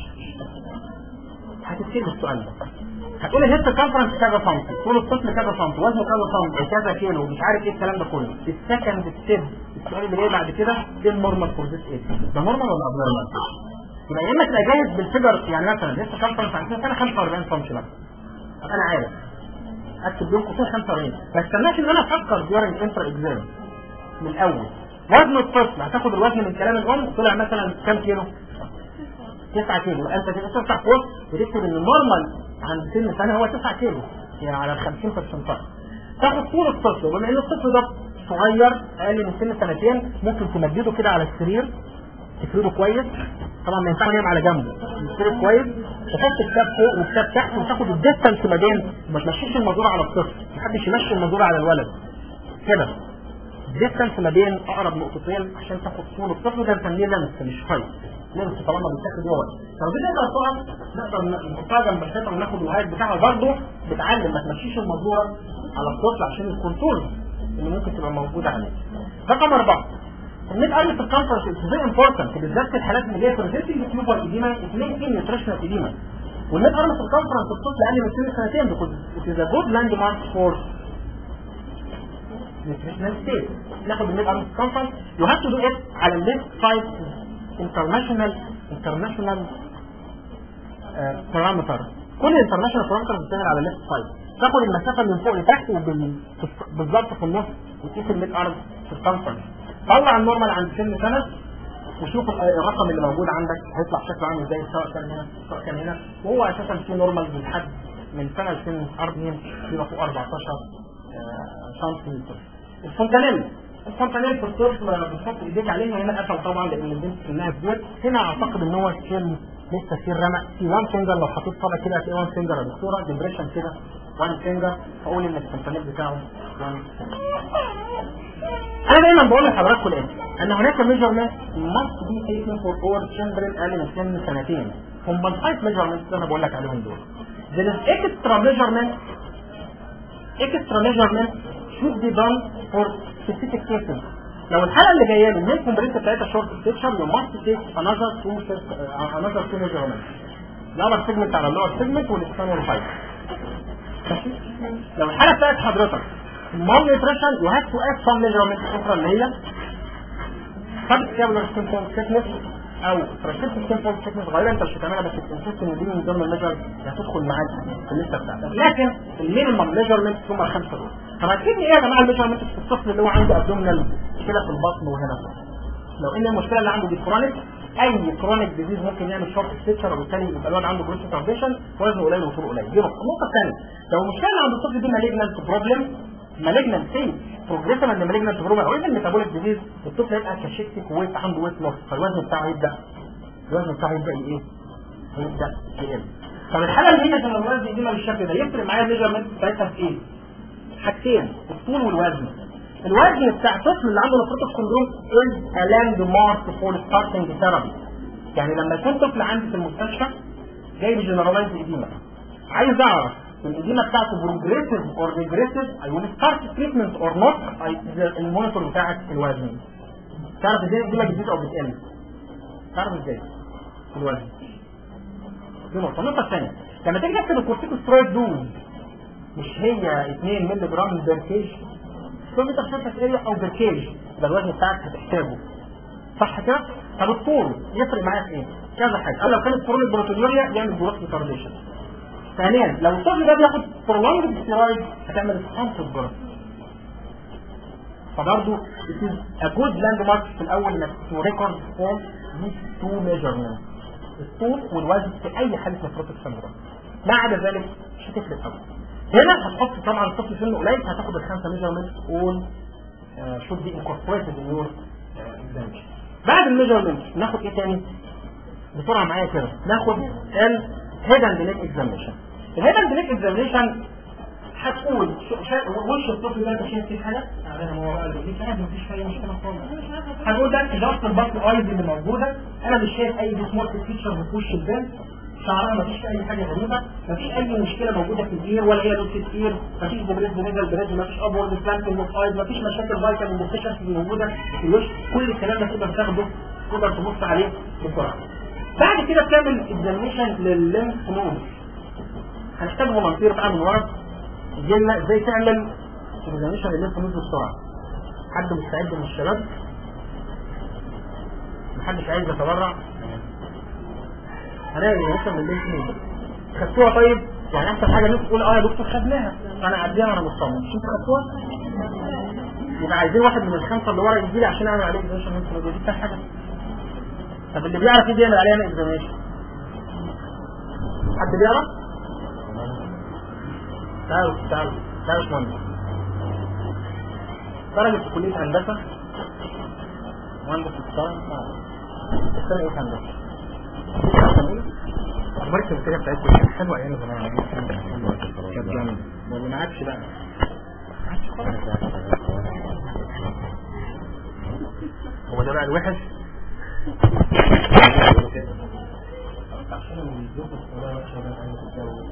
هتكتب السؤال ده هتقول الهيد سيركمفرنس كذا سنتي طول الطفل كذا سنتي وزنه كذا سنتي كذا كيلو ومش عارف ايه الكلام ده كله السكند ستيب السؤال اللي جاي بعد كده ايه النورمال فور ذيس ايج ده نورمال ولا ابنورمال يبقى يا اما تبقى جاهز بالفيجر يعني مثلا الهيد سيركمفرنس عندنا سنه 45 سم مثلا انا عارف اكتب بين قوسين 45 ما استناش ان انا افكر ديورنج انتر اكزام من الاول وزن الطفل هتاخد الوزن من كلام الام طلع مثلا كام كيلو 9 كيلو يبقى انت كده تفتح قوس وتكتب ان النورمال عند سن سنه هو 9 كيلو يعني على ال 50 برسنتايل تاخد طول الطفل وبما ان الطفل ده صغير اقل من سن سنتين ممكن تمدده كده على السرير تفرده كويس طبعا ما ينفعش ينام على جنبه يفرد كويس تحط كتاب فوق وكتاب تحت وتاخد الديستنس ما بين ما تمشيش المزوره على الطفل محدش يمشي المزوره على الولد كده الديستنس ما بين اقرب نقطتين عشان تاخد طول الطفل ده نسميه لمس مش فايت لمس طالما بيتاخد جوه لو دي نقدر تقف نقدر نحطها جنب الحيطه وناخد الوهايد بتاعها برضه بتعلم ما تمشيش المزوره على الطفل عشان الكنترول اللي ممكن تبقى موجوده عليه رقم اربعه الميد ارم في الكونفرنس از فيري امبورتنت بالذات في الحالات اللي هي بريزنتنج تيوبر ايديما اثنين في نيوتريشنال ايديما والميد ارم في الكونفرنس الطفل اقل من سن سنتين because it is a good landmark for nutritional state ناخد الميد ارم في الكونفرنس you have to do it على الليفت سايد international international بارامتر كل الانترناشونال بارامتر بتشتغل على الليفت سايد تاخد المسافه من فوق لتحت وبالظبط في النص وتقيس الميد ارم في الكونفرنس طلع النورمال عند سن سنة وشوف الرقم اللي موجود عندك هيطلع شكله عامل ازاي سواء كان هنا سواء كان هنا وهو اساسا في نورمال من حد من سنة لسن 40 فيما فوق 14 سنتيمتر الفونتانيل الفونتانيل في الطفل لما بتحط ايديك عليها هنا قفل طبعا لان البنت سنها كبير هنا اعتقد ان هو سن لسه في رمق في وان فينجر لو حطيت صبع كده هتلاقي وان فينجر يا دكتوره ديبريشن كده وان فينجر فاقول ان الفونتانيل بتاعه وان فينجر انا دايما بقول لحضراتكم ايه ان هناك ميجرمنت must be taken for all children اقل من سن سنتين هم الفايف ميجرمنت اللي انا بقول لك عليهم دول there is extra measurement extra measurement should be done for specific cases لو الحاله اللي جايه لي منكم بريت بتاعتها شورت ستيتشر you must take another two uh, another two measurements الابر سيجمنت على اللور سيجمنت والاكسترنال والفايف لو الحاله بتاعت حضرتك المال نيوتريشن يو هاف تو اد سم ميجرمنت اخرى اللي هي سبسكابولار سيمبل ثيكنس او فرشيت سيمبل ثيكنس غالبا انت مش هتعملها بس الانسيست ان دي من ضمن الميجر هتدخل معاك في الليسته بتاعتك لكن المينيمم ميجرمنت هم الخمسه دول طب هتفيدني ايه يا جماعه الميجرمنت في الطفل اللي هو عنده ابدومينال مشكله في البطن وهنا لو ان المشكله اللي عنده دي كرونيك اي كرونيك ديزيز ممكن يعمل شورت ستيتشر وبالتالي يبقى الواد عنده جروث ترانزيشن وزنه قليل وطوله قليل دي نقطه النقطه الثانيه لو المشكله اللي عند الطفل دي مالجنانت بروبلم مالجنانت ستيج بروجريسيف اند مالجنانت بروبلم او ايفن ميتابوليك ديزيز الطفل هيبقى كشكتك وويت عنده ويت لوس فالوزن بتاعه يبدا الوزن بتاعه يبدا ايه؟ يبدا يقل طب الحاله اللي هي كان الوزن دي بالشكل ده يفرق معايا الميجرمنت بتاعتها في ايه؟ حاجتين الطول والوزن الوزن بتاع الطفل اللي عنده نفرط الكندروم is a landmark for starting therapy يعني لما يكون طفل عندي في المستشفى جاي بجنرالايز اديما عايز اعرف الاديما بتاعته بروجريسيف اور ريجريسيف اي ويل ستارت تريتمنت اور نوت المونيتور بتاعك الوزن تعرف ازاي الاديما بتزيد او بتقل تعرف ازاي الوزن دي نقطه النقطه الثانيه لما تيجي تكتب الكورتيكوسترويد دوز مش هي 2 مللي جرام بير كيج كيلومتر سيرفس اريا او بير كيج ده الوزن بتاعك هتحتاجه صح كده؟ طب الطول يفرق معايا في ايه؟ كذا حاجه أو لو كانت طول البروتينوريا يعمل جروث ريتارديشن ثانيا لو الطفل ده بياخد برولونج ستيرويد هتعمل سبونسر جروث فبرضه it is a good landmark في الاول انك to record for these two measurements الطول والوزن في اي حاله نفروتك سندروم ما عدا ذلك مش هتفرق قوي هنا هتحط طبعا الطفل سنه قليل هتاخد الخمسه ميجرمنت all uh, should be incorporated in your uh, examination بعد الميجرمنت ناخد ايه تاني بسرعه معايا كده ناخد الهيد اند نيك اكزامينشن الهيد اند نيك اكزامينشن هتقول شو- شا- وش الطفل ده انت شايف فيه حاجه؟ تعالى ما هو بقى ليه عادي مفيش اي مشكله خالص هنقول ده اداره البطن ايز اللي موجوده انا مش شايف اي ديسمورت فيتشر في وش البنت شعرها مفيش اي حاجه غريبه مفيش اي مشكله موجوده في الاير ولا هي لوس الاير مفيش دبريد بنزل بريد مفيش ابورد بلانتنج اوف ايز مفيش مشاكل فيتامين ديفيشنسي موجوده في الوش كل الكلام ده تقدر تاخده تقدر تبص عليه بسرعه بعد كده بتعمل اكزاميشن لللينف نود هنحتاج فولنتير بقى من ورا يجي لنا ازاي تعمل اكزاميشن لللينف نود بسرعه حد مستعد من الشباب محدش عايز يتبرع هنلاقي مثلا من اللينك نود خدتوها طيب يعني احسن حاجه انكم تقول اه يا دكتور خدناها انا عديها وانا مطمن مش انتوا خدتوها يبقى عايزين واحد من الخمسه اللي ورا يجي لي عشان اعمل عليه اكزاميشن لينك نود دي حاجه طب اللي بيعرف يجي يعمل عليها اكزاميشن حد بيعرف تعالوا تعالوا تعالوا يا باشمهندس درجة في كلية هندسة مهندس اتصال السنة ايه في هندسة؟ أخبار الكافيتيريا بتاعتكم كانت حلوة أيام زمان كانت جامدة ولا ما عادش بقى؟ ما عادش خالص. هو ده بقى الوحش؟ عشان الظروف الصلاة وحشة ده عايز الجو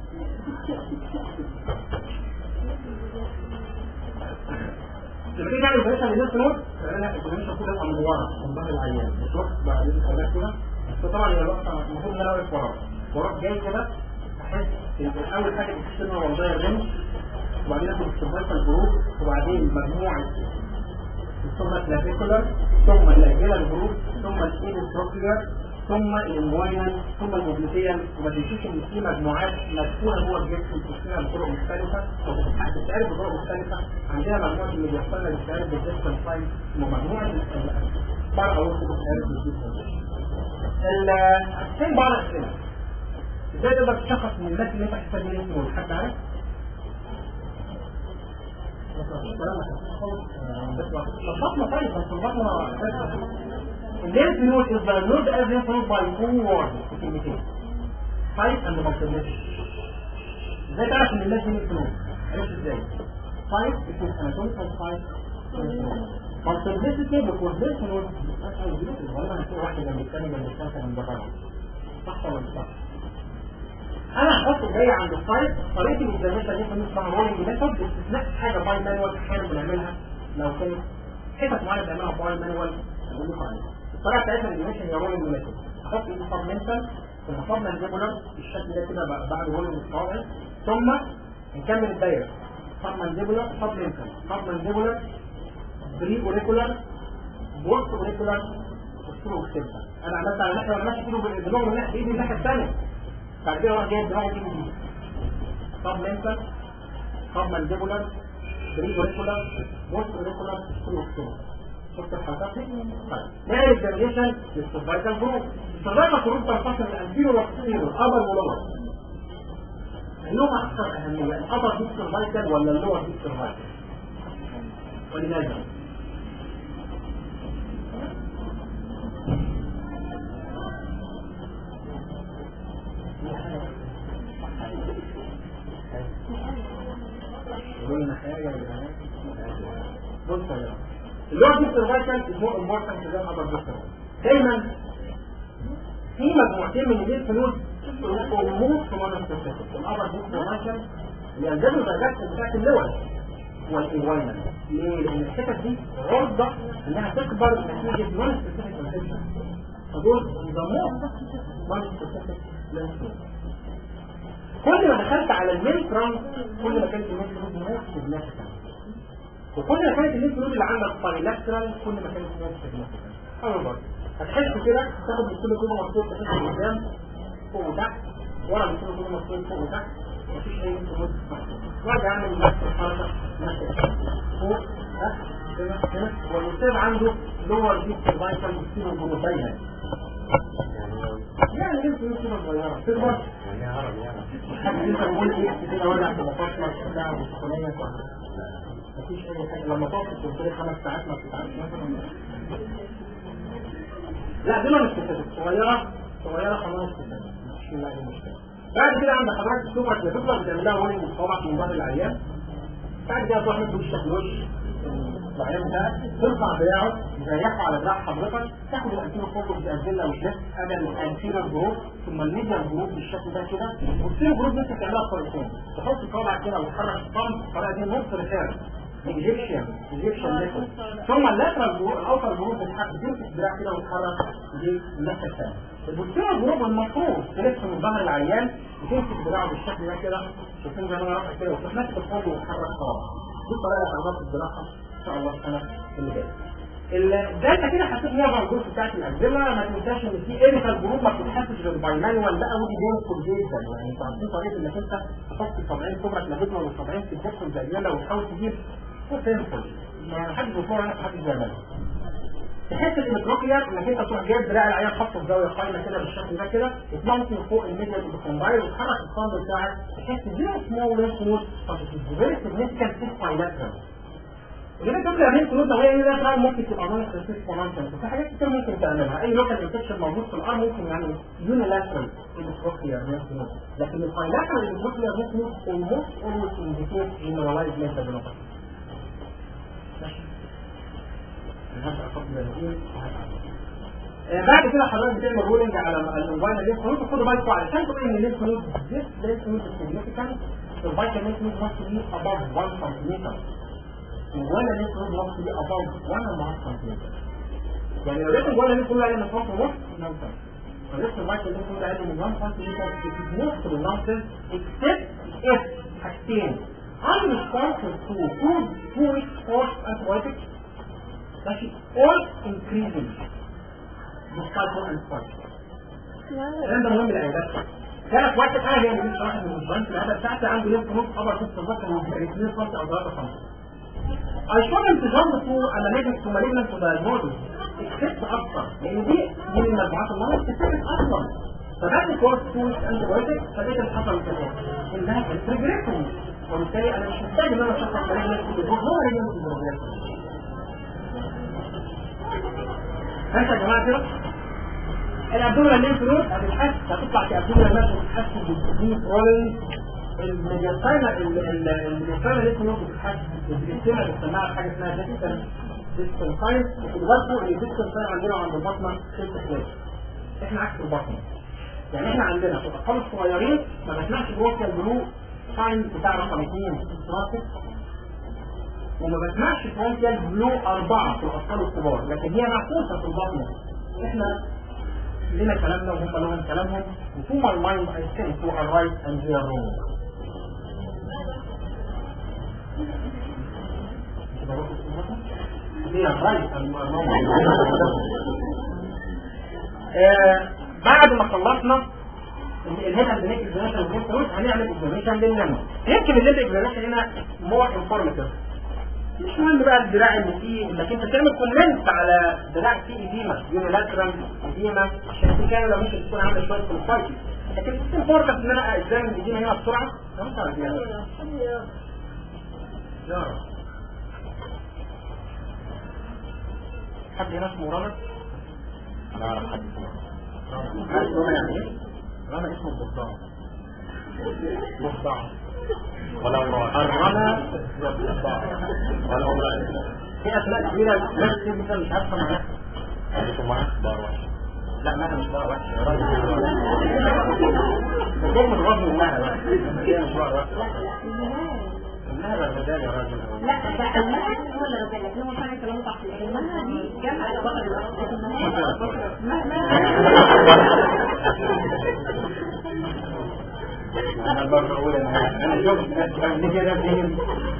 لما تيجي تعمل بريشن للناس نور تعملها البريشن كده من ورا من ظهر العيان بتروح بعدين تخليها كده بس طبعا هي الوقفه المفروض ان انا واقف وراه وراك جاي كده احس ان اول حاجه بتشتغل والله الرمش وبعدين اخد السيرفايكال جروب وبعدين مجموعه ثم الكلافيكولر ثم الاجيلر جروب ثم الايبوستروكيولر ثم الانواينال ثم الموبليتيال وما تنسوش ان في مجموعات مدفونه جوه الجسم بتشتغل بطرق مختلفه وبتتعرف بطرق مختلفه عندنا مجموعه اللي بيحصل لها بتتعرف بالديستال ساين ومجموعه بره او بتتعرف بالديستال فين بعض الاسئله ازاي تقدر تشخص من الناس اللي انت هتحتاج منهم حد عارف؟ البطنة طيب بس البطنة الليمف نود is the node as influenced by two words كلمتين type and multiplicity ازاي تعرف ان الليمف نود نود عرفت ازاي type it is anatomical type multiplicity because lymph node غالبا هتلاقي واحد جنب الثاني جنب الثالثة جنب بعض صح ولا مش صح؟ انا هحط جاي عند السايت طريقه الاكزاميشن اللي احنا اسمها رولينج ميثود باستثناء حاجه باي مانوال احيانا بنعملها لو كانت حتت معينه بنعملها باي مانوال بقول لكم عليها الطريقه بتاعتنا الاكزاميشن هي رولينج ميثود احط ايدي سبمنتال ثم احط مانجيبولار بالشكل ده كده بعد رولينج الصوابع ثم نكمل الدايره سب مانجيبولار سب منتال سب مانجيبولار بري اوريكولار بوست اوريكولار ستروك انا عملت على ناحيه ولا ماشي كله بالدماغ من ناحيه ايدي الناحيه الثانيه بعد كده راح جايب دماغه تيجي دي طب منتال طب مانديبولار بري اوريكولار بوست اوريكولار ستروك شفت الحركات دي؟ طيب نعمل الجنريشن للسرفايكال جروب السرفايكال جروب تنقسم لانتيرو واكسيرو الابر ولور ايهما اكثر اهميه الابر دي سرفايكال ولا اللور دي سرفايكال ولماذا؟ قلنا حاجة بص يا اللور دي سرفايكال is more important than other doctor دايما في مجموعتين من الليل فلوس وموت في مرة سبيسيفيك الأبر دي سرفايكال يلزموا درجات بتاعت اللور والإيوانا ليه؟ لأن الحتت دي عرضة إنها تكبر نتيجة نون سبيسيفيك انفكشن فدول يضموها نون سبيسيفيك للفلوس كل ما دخلت على الميل ترانك كل ما كانت الميل فلود ناس في دماغك وكل ما كانت الميل فلود اللي عندك بايلاترال كل ما كانت ناس في دماغك حلو برضه هتحس كده تاخد من كل كله مفتوح تحس من قدام فوق وتحت ورا من كل كله مفتوح فوق وتحت مفيش اي فلود وارجع اعمل نفس الحركه نفس فوق تحت هنا هنا والاستاذ عنده لور ديب سيرفايكال مستيرو جروبيها يعني انت كده صغيره تكبر يعني عربي يعني حد انت تقول ايه كده وجع في مفاصلك بتاع وسخونيه مفيش اي حاجه لما تقف في الكليه خمس ساعات ما بتتعبش مثلا لا دي مش كده صغيره صغيره خلاص كده مش من اي مشكله بعد كده عند حضرتك السوبر بتفضل بتعمل لها ورنج صوابعك من ظهر العيان بعد كده تروح انت وشك لوش العيان بتاعك ترفع دراعه تريحه على دراع حضرتك تاخد الانتيرو فوق بتنزلها وشك ادى الانتيرو جروب ثم الميديا جروب بالشكل ده كده والسيرو جروب ممكن تعملها بطريقتين تحط صوابعك كده وتحرك الصمت الطريقه دي نص رساله ايجيبشن ايجيبشن ميثود ثم اللاترال جروب الاوتر جروب بتحرك تمسك الدراع كده وتحرك دي الناحيه الثانيه البوستيريور جروب المفروض تلف من ظهر العيان وتمسك دراعه بالشكل ده كده شايفين زي ما انا رافع كده وتروح ماسك الفوق وتحرك صوابعك دي الطريقه اللي هنظبط الجراحه ان شاء الله السنه اللي جايه ده انت كده حسيت معظم الجروب بتاعت الأجزلة ما تنساش ان في ايريكال جروب ما بتتحسش غير باي مانوال بقى ودي بينفل جدا يعني انتوا عارفين طريقه انك انت تحط الطبعين كبرك لابد ولا الطبعين في الجسم زي يلا وتحاول تجيب بينفل ما حدش بيطلع هنا محدش بيعملها تحس المتروكيا انك انت تروح جايب دراع العيان حاطه في زاويه قايمه كده بالشكل ده كده تممكن فوق الميديا بالكومباير وتحرك الصندل بتاعك تحس دي سمول ليس نوت فيري سيجنيفيكانت في بايلاترال ولكن تبقى عملت نوت هي ايه ده ممكن تبقى نون سبيسيفيك كومانشن في حاجات كتير ممكن تعملها اي لوكال انفكشن موجود في الارم ممكن يعني يونيلاترال البروكيا لكن البايلاترال البروكيا ممكن almost always indicate generalized mental neuropathy ماشي بعد كده حضرتك بتعمل رولنج على الموبايل اللينك نود خدوا بالكم علشان تقول ان اللينك نود this link node is significant the vital link node must be above 1 cm ولا link node must be above 1 cm يعني لو لقيت ولا link node اقل من 1 ونص no sense لو لقيت الفيتال link node اقل من 1 cm it is most of the nonsense except if حاجتين unresponsive to food two weeks course antibiotics ماشي all increasing بالسايكل اند سايكل الكلام ده مهم للعيادات كانت واحد انا جاي من واحد من البنك العياده بتاعتي عنده ليمف نود خبر في الصداقه من 2 سم او 3 سم I shouldn't jump to a malignant to malignant to diagnosis except اكتر لان دي من المجموعات اللي انا استفدت اصلا فبعد كورس تو انت بايوتيك فلقيت اللي حصل كده انها كانت ريجريشن وبالتالي انا مش محتاج ان انا اشخص مالجنت في هو مالجنت في فانت يا جماعه كده الابدومينال لينف نود هتتحس هتطلع في ابدومينال نود هتتحس بالديب رولينج الميدياستاينا الميدياستاينا لينف نود بتتحس بالديستينا بتسمعها حاجه اسمها ديستال ديستال ساينس وبرضه الديستال ساينس عندنا عند البطنه ست خلاف احنا عكس البطنه يعني احنا عندنا في الاطفال الصغيرين ما بسمعش جوه البلو ساين بتاع رقم 2 وما بسمعش فرونتيال بلو أربعة في الأطفال الكبار لكن هي معكوسة في البطن احنا لنا كلامنا وهم لهم كلامهم وتو ماي مايند I think to are right and they are wrong they are right and we are wrong بعد ما خلصنا الهيد اند نيك اكزاميشن والهيد هنعمل اكزاميشن للنمو يمكن الليد اكزاميشن هنا مور انفورماتيف مش مهم بقى الدراع اللي فيه انك انت تعمل كومنت على دراع فيه ايديما يونيلاترال ايديما عشان في كده ممكن تكون عامله شويه كونفايتي لكن مش امبورتنت ان انا اكزامن الايديما هنا بسرعه خلاص يا حد هنا اسمه رامز؟ انا اعرف حد اسمه رامز عارف رامز يعني ايه؟ رامز اسمه الضفدع ضفدع ولو الرمى ولو في اسماء كبيره ناس كتير جدا مش عارفه معناها عارفه معناها بار وحش لا ما مش بار وحش يا راجل بضم الوزن منها بقى هي مش بار وحش انها الرجال يا راجل لا ده المنهج هو اللي رجع لك هو فعلا كلامه صح المنهج دي جمع على بطل انا برضه اقول انا شفت قبل كده فين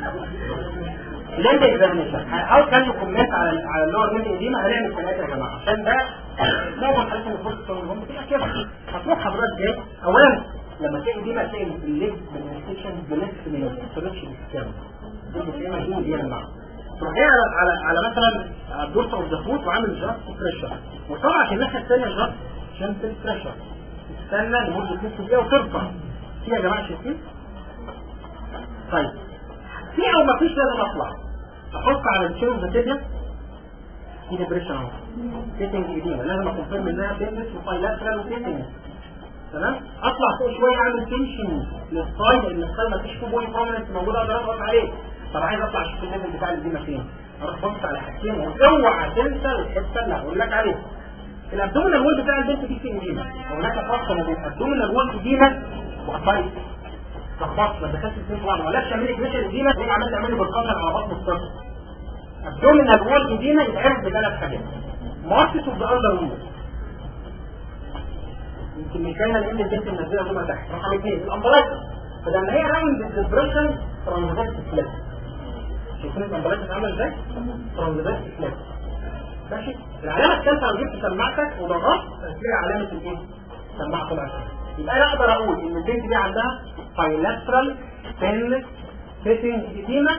ليه اكزامينشن او كان كومنت على على اللور ميديا دي ما هنعمل ثلاثه يا جماعه عشان ده معظم الحالات اللي بتبص هم بتبقى كده هتروح حضرتك جاي اولا لما تلاقي دي ما تلاقي الليج بالستيشن بلف من الستريتش بالكامل دي بتلاقيها دي دي يا جماعه تروح جاي على على على مثلا الدورس اوف ذا فوت وعامل جاست بريشر وطبعا في الناحيه الثانيه جاست جنتل بريشر تستنى لمده نص دقيقه وترفع في يا جماعه شايفين طيب في او ما فيش لازم اطلع احط على الشيل ذا تيبيا دي ديبريشن اهو سيتنج ايدينا لازم اكونفيرم انها بيزنس وبايلاترال وسيتنج تمام اطلع فوق شويه اعمل تنشن للسايد لان السايد ما فيش فيه بوي برومنت موجود اقدر اضغط عليه طب عايز اطلع اشوف الليفل بتاع الديما فين اروح بص على حاجتين واوعى تنسى الحته اللي هقول لك عليها الابدومينال وول بتاع البنت دي فيه ايديما هناك فرق ما بين الابدومينال وول ايديما واسايد لخبطت ما دخلتش الاثنين طبعا ولا تعملي كريشن ايديما تيجي عمال تعملي بالقدر على بطن الطفل الابدومينال وول ايديما يتعرف بثلاث حاجات ماركت اوف ذا اندر وول يمكن مش باينه لان البنت منزله جمله تحت رقم اثنين الامبلايكس فلما هي راوند الدبريشن ترانزفيرس فلاش شايفين الامبلايكس عامله ازاي؟ ترانزفيرس فلاش ماشي العلامه الثالثه لو جبت سماعتك وضغطت هتلاقي علامه الايه؟ سماعه طلعت يبقى انا اقدر اقول ان البنت دي عندها بايلاترال ستينلس فيتنج ايديما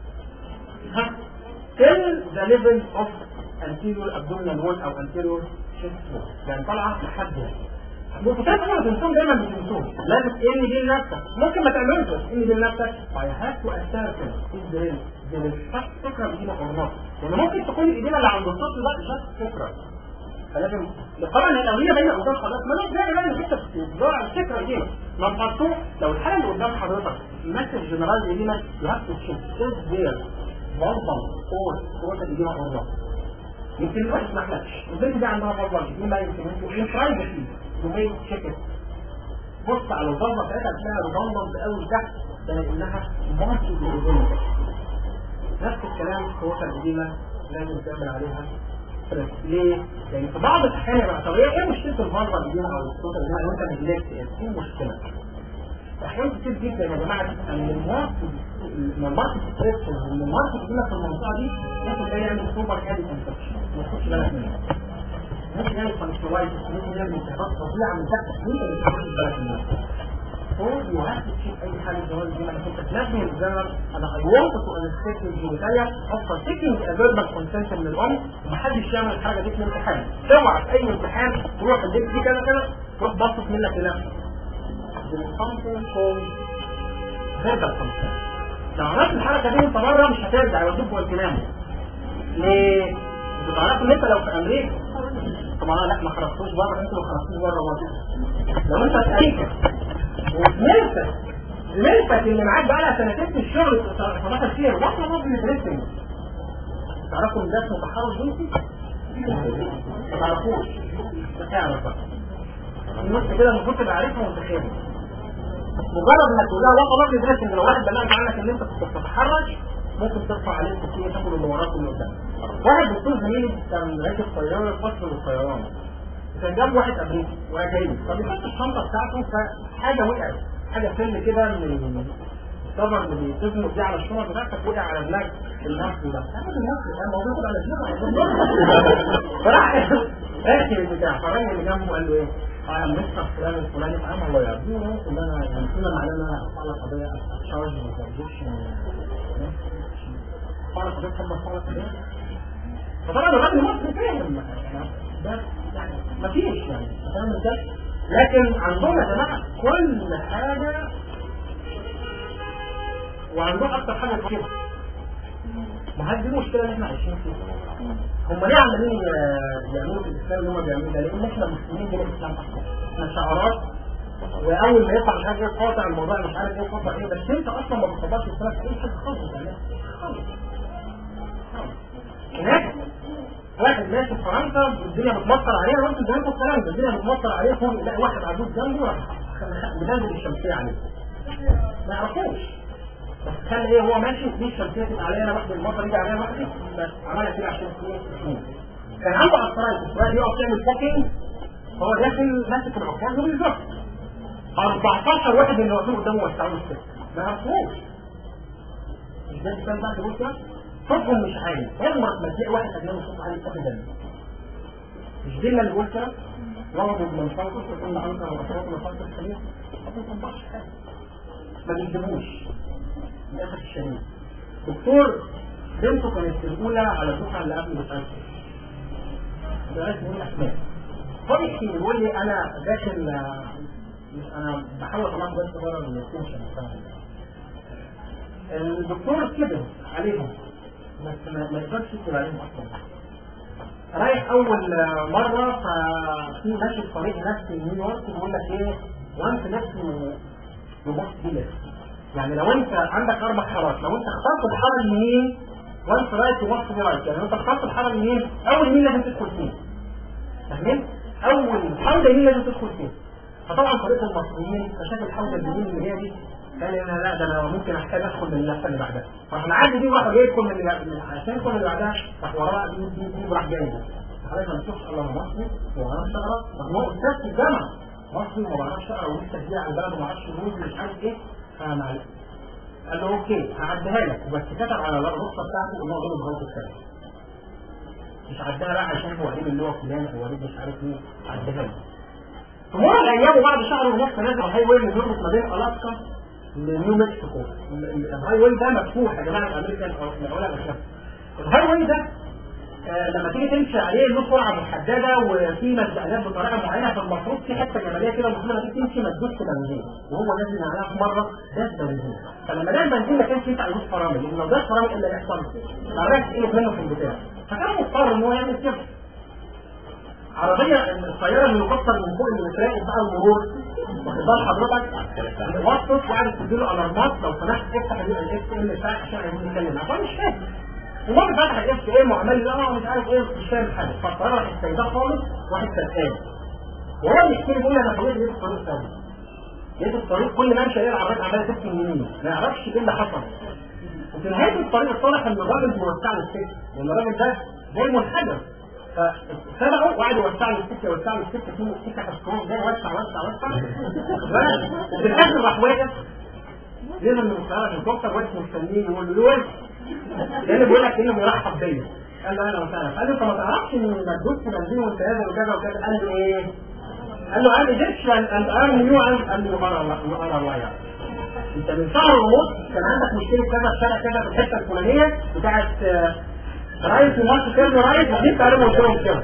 ها till the level of anterior abdominal wall او anterior chest wall يعني طالعه لحد هنا البروتوتايب انا بتنسون دايما بتنسون لازم ان دي لنفسك ممكن ما تعملش ان دي لنفسك I have to ascertain if there is there is such فكره بدينا or not لان ممكن تكون الايدينا اللي عند الطفل ده just فكره فلازم طبعا لو هي باينه قدام حضرتك ما لازم داعي بقى انك انت تدور على الفكره دي ما تحطوه لو الحاله اللي قدام حضرتك مسج جنرال ايدينا you have to check is there منظم or قوه الايدينا or not يمكن الواحد ما يسمحلكش البنت دي عندها منظم ايدينا يمكن انتوا ايه برايفسي دومين تشيكت بص على الضربه بتاعتها هتلاقيها مضمض قوي تحت لانها ماركت الايدينا نفس الكلام قوه القديمه لازم تعمل عليها ستريس ليه؟ لان في بعض الاحيان يا طب ايه مشكله الفالفا القديمه او الصوت القديمه لو انت نجلت ايه مشكله؟ احيانا كتير جدا يا جماعه ان الماركت الماركت ستريس وان الماركت القديمه في المنطقه دي ممكن ده يعمل سوبر هادي كونسبشن ما تاخدش بالك منها ممكن يعمل كونسترولايتس ممكن يعمل التهابات فظيعه من تحت وانت مش واخد بالك منها هو يهدد تشوف اي حاجه جوال دي انا كنت تنبه الجنرال انا I want to unexpect الجلوتاليا اصلا taking a verbal consent من الام ومحدش يعمل الحاجه دي في الامتحان اوعى في اي امتحان تروح البيت دي كذا كذا تروح باصص منك لنفسك something called verbal consent لو عملت الحركه دي وانت بره مش هترجع يودوك جوه الكلام ليه؟ انتوا تعرفوا ان انت لو في امريكا طبعا لا ما خرجتوش بره انتوا ما خرجتوش بره برضه لو انت في امريكا وزميلتك زميلتك اللي معاك بقى لها سنتين في الشغل صباح فيها واحنا برضه دريسنج تعرفوا ان ده اسمه تحرش جنسي؟ ما تعرفوش بس اعرف بقى النص كده المفروض تبقى عارفها ومتخيلها مجرد انك تقول لها وقت برضه دريسنج لو واحد بلغك عنك ان انت كنت بتتحرش ممكن ترفع عليه الكتير تاخد اللي وراك واللي قدامك واحد دكتور زميلي كان راكب طياره فصل الطيران كان جنب واحد امريكي وجاي فبيحط الشنطه بتاعته فحاجه وقعت حاجه فيلم كده من الكفر اللي بيتزنق دي على الشنط بتاعتك وقع على دماغك المصري ده هذا المصري ده موجود على دماغه فراح راكب البتاع فالراجل اللي جنبه قال له ايه؟ قال مستر فلان الفلاني فقام الله يرضيه ان انا يعني كنا معلنا ان انا ارفع لك قضيه اتشارج ما ترجوش ارفع لك قضيه تحب ارفع لك قضيه فطبعا الراجل مصري فاهم ده يعني مفيش يعني فاهم ازاي؟ لكن عندهم يا جماعه كل حاجه وعندهم اكتر حاجه كده ما هي دي المشكله اللي احنا عايشين فيها هم ليه عمالين يعملوا في الاسلام اللي هم بيعملوه ده؟ لان احنا مسلمين دين الاسلام اصلا احنا شعارات واول ما يطلع مش عارف ايه قاطع الموضوع مش عارف ايه قاطع ايه بس انت اصلا ما بتطبقش السلام في اي حاجه خالص يعني خالص هناك واحد ماشي في فرنسا الدنيا بتمطر عليه وانت زي ما الكلام ده الدنيا بتمطر عليه فوق يلاقي واحد عجوز جنبه راح بنزل الشمسيه عليه ما يعرفوش بس كان ايه هو ماشي دي الشمسيه تبقى عليا انا واحد المطر يجي عليا واحد بس عملها كده عشان تكون كان عنده ارثرايتس الراجل يقف يعمل فوكينج هو داخل ماسك العكاز بالظبط 14 واحد اللي واقفين قدامه وسعوا السكه ما يعرفوش مش ده الكلام بقى تقول كده صوتهم مش عالي عمرك ما تلاقي واحد اجنبي صوته عالي ابدا مش دي اللي بقول كده وضعوا من فرقه وقلنا عنك ورسولك من فرقه الخليل ما تنطبقش حاجه ما بيجيبوش للاسف الشديد دكتور بنته كانت الاولى على الدفعه اللي قبل دفعتي بلاش نقول اسماء هو بيحكي بيقول لي انا داخل انا بحاول اطلع بس بره من التنشن الدكتور كبر عليهم بس ما ما يقدرش يكتب عليهم اصلا رايح اول مره ففي ماشي في طريق نفسي نيويورك بيقول لك ايه وانت نفسه يبص دي يعني لو انت عندك اربع حارات لو انت اخترت الحاره اليمين وانت رايت وبص دي رايت يعني لو انت اخترت الحاره اليمين اول يمين لازم تدخل فيه فاهمين؟ اول حوضه يمين لازم تدخل فيه فطبعا طريقه المصريين فشاف الحوضه اليمين اللي هي دي قال انا لا ده انا ممكن احتاج ادخل من اللفه اللي بعدها فاحنا عادي دي واحده جاي يدخل من اللي بعدها عشان يدخل اللي بعدها راح وراه دي دي دي راح جاي حضرتك ما تشوفش الله مصري وما بعرفش اقرا ما هو استاذ في الجامعه مصري وما بعرفش اقرا ولسه جديد على البلد وما اعرفش يروح مش عارف ايه فمعلش قال له اوكي هعديها لك بس كتب على الرخصه بتاعته ان هو غلط غلط السنه مش عدها بقى عشان هو قريب اللي هو فلان او قريب مش عارف ايه عدها له تمر الايام وبعد شهر ونص نازل الهاي واي اللي بيربط ما بين الاسكا لنيو مكسيكو الهاي واي ده مفتوح يا جماعه في امريكا من اولها لاخرها الهاي واي ده آه لما تيجي تمشي عليه له سرعه محدده وفي مزقات بطريقه معينه فالمفروض في حته جماليه كده المفروض لما تيجي تمشي ما تدوسش بنزين وهو نازل عليها في مره داس بنزين فلما داس بنزين ما كانش ينفع يدوس فرامل لان لو داس فرامل ايه اللي هيحصل؟ العربيه تتقلب منه في البتاع فكان مضطر ان هو يعمل كده عربية السيارة اللي يكسر من فوق اللي بتراقب بقى المرور واخد بال حضرتك وقفت وقعدت تديله الارمات لو سمحت افتح الاس ام بتاعك عشان عايزين نتكلم عشان مش فاهم المهم فتح الاس ام وعمال لي اه مش عارف ايه مش فاهم حاجه فالطياره راحت سايباه خالص واحد سرقان وهو اللي يحكي لي بيقول لي انا حاولت لقيت الطريق ثاني لقيت الطريق كل ما امشي الاقي العربيات عماله تفتح يمين ما يعرفش ايه اللي حصل وفي نهايه الطريق اتضح ان الراجل موسع له السكه وان الراجل ده زي منحدر فسبقوا وقعدوا يوسعوا له السكه يوسعوا له السكه في السكه حسكون زي وسع وسع وسع وفي الاخر راح واقف نزل من الطياره الهليكوبتر واقف مستنيين يقول له ليه لان بيقول لك انه مرحب بيا قال له اهلا وسهلا قال له انت ما تعرفش ان ما تدوس بنزين وانت نازل وكذا وكذا قال له ايه؟ قال له انا ايجيبشن اند ارم نيو قال له مره الله مره الله يعني انت من شهر ونص كان عندك مشكله كذا في شارع كذا في الحته الفلانيه بتاعت رايت ومارك كيرن رايت وجبت عليهم قلت لهم كده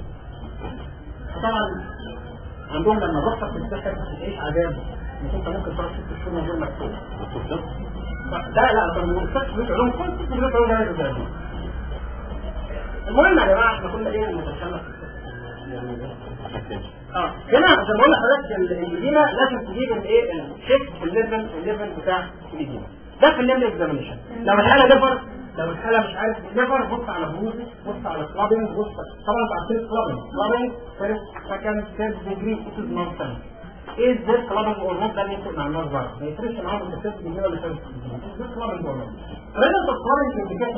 طبعا عندهم لما الرخصه بتتسحب بتعيش عذاب مش انت ممكن تقعد ست شهور من غير مكتوب لا لا كانوا بيقولوا ست شهور علوم كل ست شهور علوم غير ذلك المهم يا جماعه احنا كنا ايه متكلم اه هنا زي ما بقول لحضرتك المدينه لازم تجيب الايه الشيك الليفل الليفل بتاع المدينه ده في الليفل اكزامينشن لو الحاله ليفر لو الحاله مش عارف ليفر بص على بروزي بص على كلابنج بص طبعا انت عارفين كلابنج كلابنج فيرست سكند ثيرد ديجري ات از نوت سنس ايه ازاي كلابنج اور نوت ده اللي يفرق مع الناس بره ما يفرقش معاهم انت ثيرد ديجري ولا ثيرد ديجري ازاي كلابنج اور نوت ريزلت اوف كلابنج انديكيت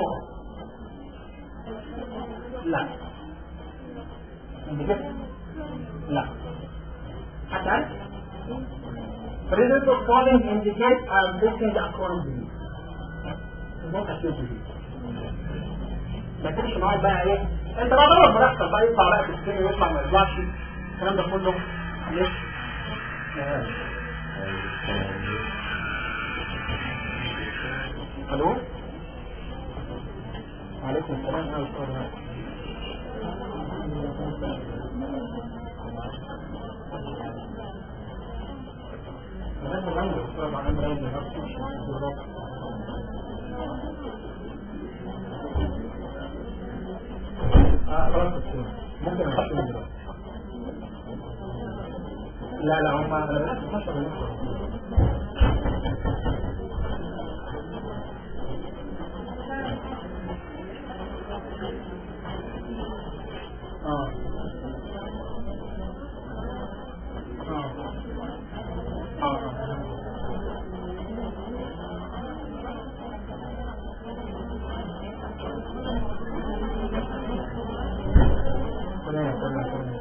لا انديكيت لا حد عارف؟ Results of falling indicate are different according to you. النقطة كتير دي ما تكونش نقعد بقى ايه انت بقى دور براحتك بقى يطلع بقى في السن ويطلع ما يطلعش الكلام ده كله مش الو وعليكم السلام ورحمة الله هذا الأمر طبعا أمر أمر خلاص ممكن اخش من دلوقتي لا لا هم انا بدات اخش من اه اه اه تمام تمام تمام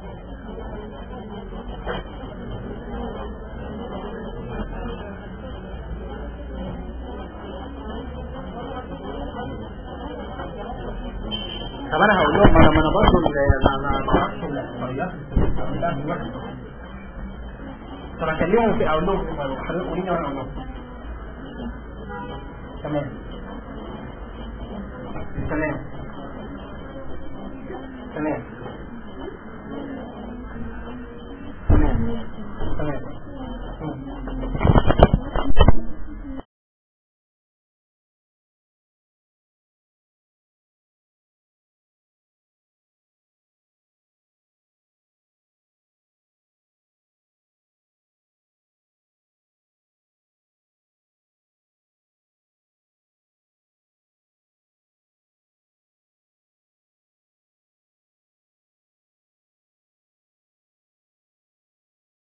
طب انا هقول لهم انا ما انا برضه ما ما بعرفش الطريقات طب اكلمهم في اقول لهم حضرتك قولي لي وانا اقول لهم تمام تمام تمام